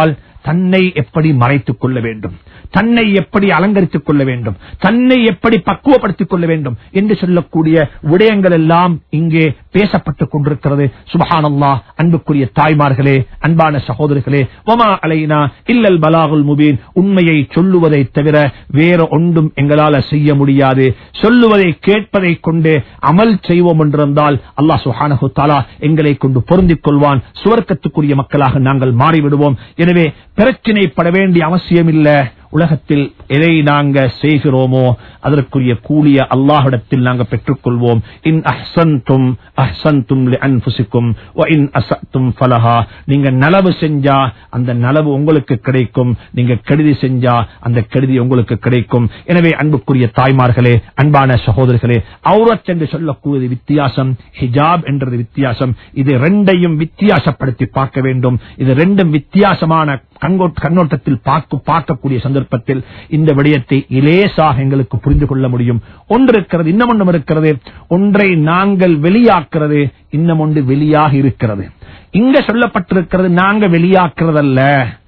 தன்னை எப்படி மறைத்துக் கொள்ள வேண்டும் தன்னை எப்படி அலங்கரித்துக் கொள்ள வேண்டும் தன்னை எப்படி பக்குவப்படுத்திக் கொள்ள வேண்டும் என்று சொல்லக்கூடிய விடயங்கள் எல்லாம் இங்கே பேசப்பட்டுக் கொண்டிருக்கிறது சுபஹானல்லா அன்புக்குரிய தாய்மார்களே அன்பான சகோதரர்களே ஒமா அலைனா இல்லல் பலாகுல் முபீன் உண்மையை சொல்லுவதை தவிர வேற ஒன்றும் எங்களால செய்ய முடியாது சொல்லுவதை கேட்பதை கொண்டு அமல் செய்வோம் என்றிருந்தால் அல்லாஹ் சுஹானஹு தாலா எங்களை கொண்டு பொருந்திக் கொள்வான் சுவர்க்கத்துக்குரிய மக்களாக நாங்கள் மாறிவிடுவோம் எனவே பிரச்சினைப்பட வேண்டிய அவசியம் இல்லை உலகத்தில் எதை நாங்க செய்கிறோமோ அதற்குரிய கூலிய அல்லாஹிடத்தில் நாங்க பெற்றுக்கொள்வோம் இன் அஹ்சன்தும் அஹ்சன்தும் அன்புசிக்கும் இன் அசத்தும் ஃபலஹா நீங்க நலவு செஞ்சா அந்த நலவு உங்களுக்கு கிடைக்கும் நீங்க கெடுதி செஞ்சா அந்த கெடுதி உங்களுக்கு கிடைக்கும் எனவே அன்புக்குரிய தாய்மார்களே அன்பான சகோதரர்களே அவுரத் என்று சொல்லக்கூடியது வித்தியாசம் ஹிஜாப் என்றது வித்தியாசம் இது ரெண்டையும் வித்தியாசப்படுத்தி பார்க்க வேண்டும் இது ரெண்டும் வித்தியாசமான கண்ணோட்டத்தில் பார்க்க பார்க்கக்கூடிய சந்தர்ப்பத்தில் இந்த விடயத்தை இலேசாக எங்களுக்கு புரிந்து கொள்ள முடியும் ஒன்று இருக்கிறது இன்னும் ஒன்றும் இருக்கிறது ஒன்றை நாங்கள் வெளியாக்குறது இன்னும் ஒன்று வெளியாக இருக்கிறது இங்க சொல்லப்பட்டிருக்கிறது நாங்க வெளியாக்குறதல்ல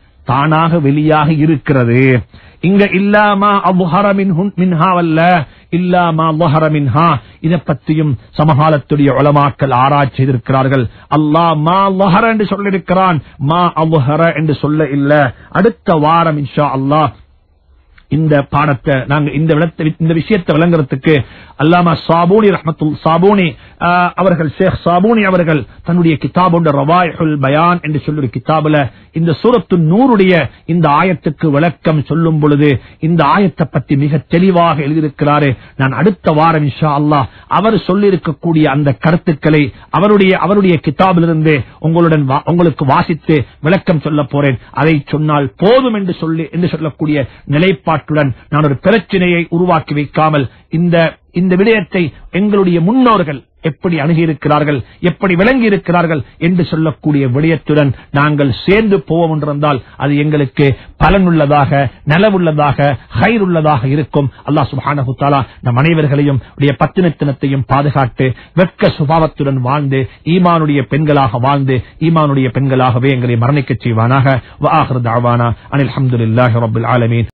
தானாக வெளியாக இருக்கிறது இங்க இல்லாமா அபுஹரமின் மின்ஹாவல்ல இல்லாமா மின்ஹா இதை பற்றியும் சமகாலத்துடைய உலமாக்கள் ஆராய்ச்சி செய்திருக்கிறார்கள் அல்லாஹ் மா லஹர என்று சொல்லியிருக்கிறான் மா அபுஹர என்று சொல்ல இல்ல அடுத்த வாரம் இன்ஷா அல்லாஹ் இந்த பாடத்தை நாங்க இந்த விடத்தை இந்த விஷயத்தை விளங்குறதுக்கு அல்லாமா சாபூனி ரஹமத்துல் சாபூனி அவர்கள் ஷேக் சாபூனி அவர்கள் தன்னுடைய கிதாப் ஒன்று ரவாய்ஹுல் பயான் என்று சொல்லி கிதாபுல இந்த சூரத்து நூறுடைய இந்த ஆயத்துக்கு விளக்கம் சொல்லும் பொழுது இந்த ஆயத்தை பற்றி மிக தெளிவாக எழுதியிருக்கிறாரு நான் அடுத்த வாரம் இன்ஷா அல்லாஹ் அவர் சொல்லியிருக்கக்கூடிய அந்த கருத்துக்களை அவருடைய அவருடைய கிதாபிலிருந்து உங்களுடன் உங்களுக்கு வாசித்து விளக்கம் சொல்ல போறேன் அதை சொன்னால் போதும் என்று சொல்லி என்று சொல்லக்கூடிய நிலைப்பாட்டுடன் நான் ஒரு பிரச்சனையை உருவாக்கி வைக்காமல் இந்த இந்த விடயத்தை எங்களுடைய முன்னோர்கள் எப்படி அணுகியிருக்கிறார்கள் எப்படி விளங்கி இருக்கிறார்கள் என்று சொல்லக்கூடிய விடயத்துடன் நாங்கள் சேர்ந்து போவோம் என்றிருந்தால் அது எங்களுக்கு பலனுள்ளதாக நலவுள்ளதாக ஹைருள்ளதாக இருக்கும் அல்லாஹ் சுபானு தாலா நம் அனைவர்களையும் உடைய பத்தினத்தினத்தையும் பாதுகாத்து வெட்க சுபாவத்துடன் வாழ்ந்து ஈமானுடைய பெண்களாக வாழ்ந்து ஈமானுடைய பெண்களாகவே எங்களை மரணிக்க செய்வானாக அனில் அஹமதுல்லாஹி ரபுல் ஆலமீன்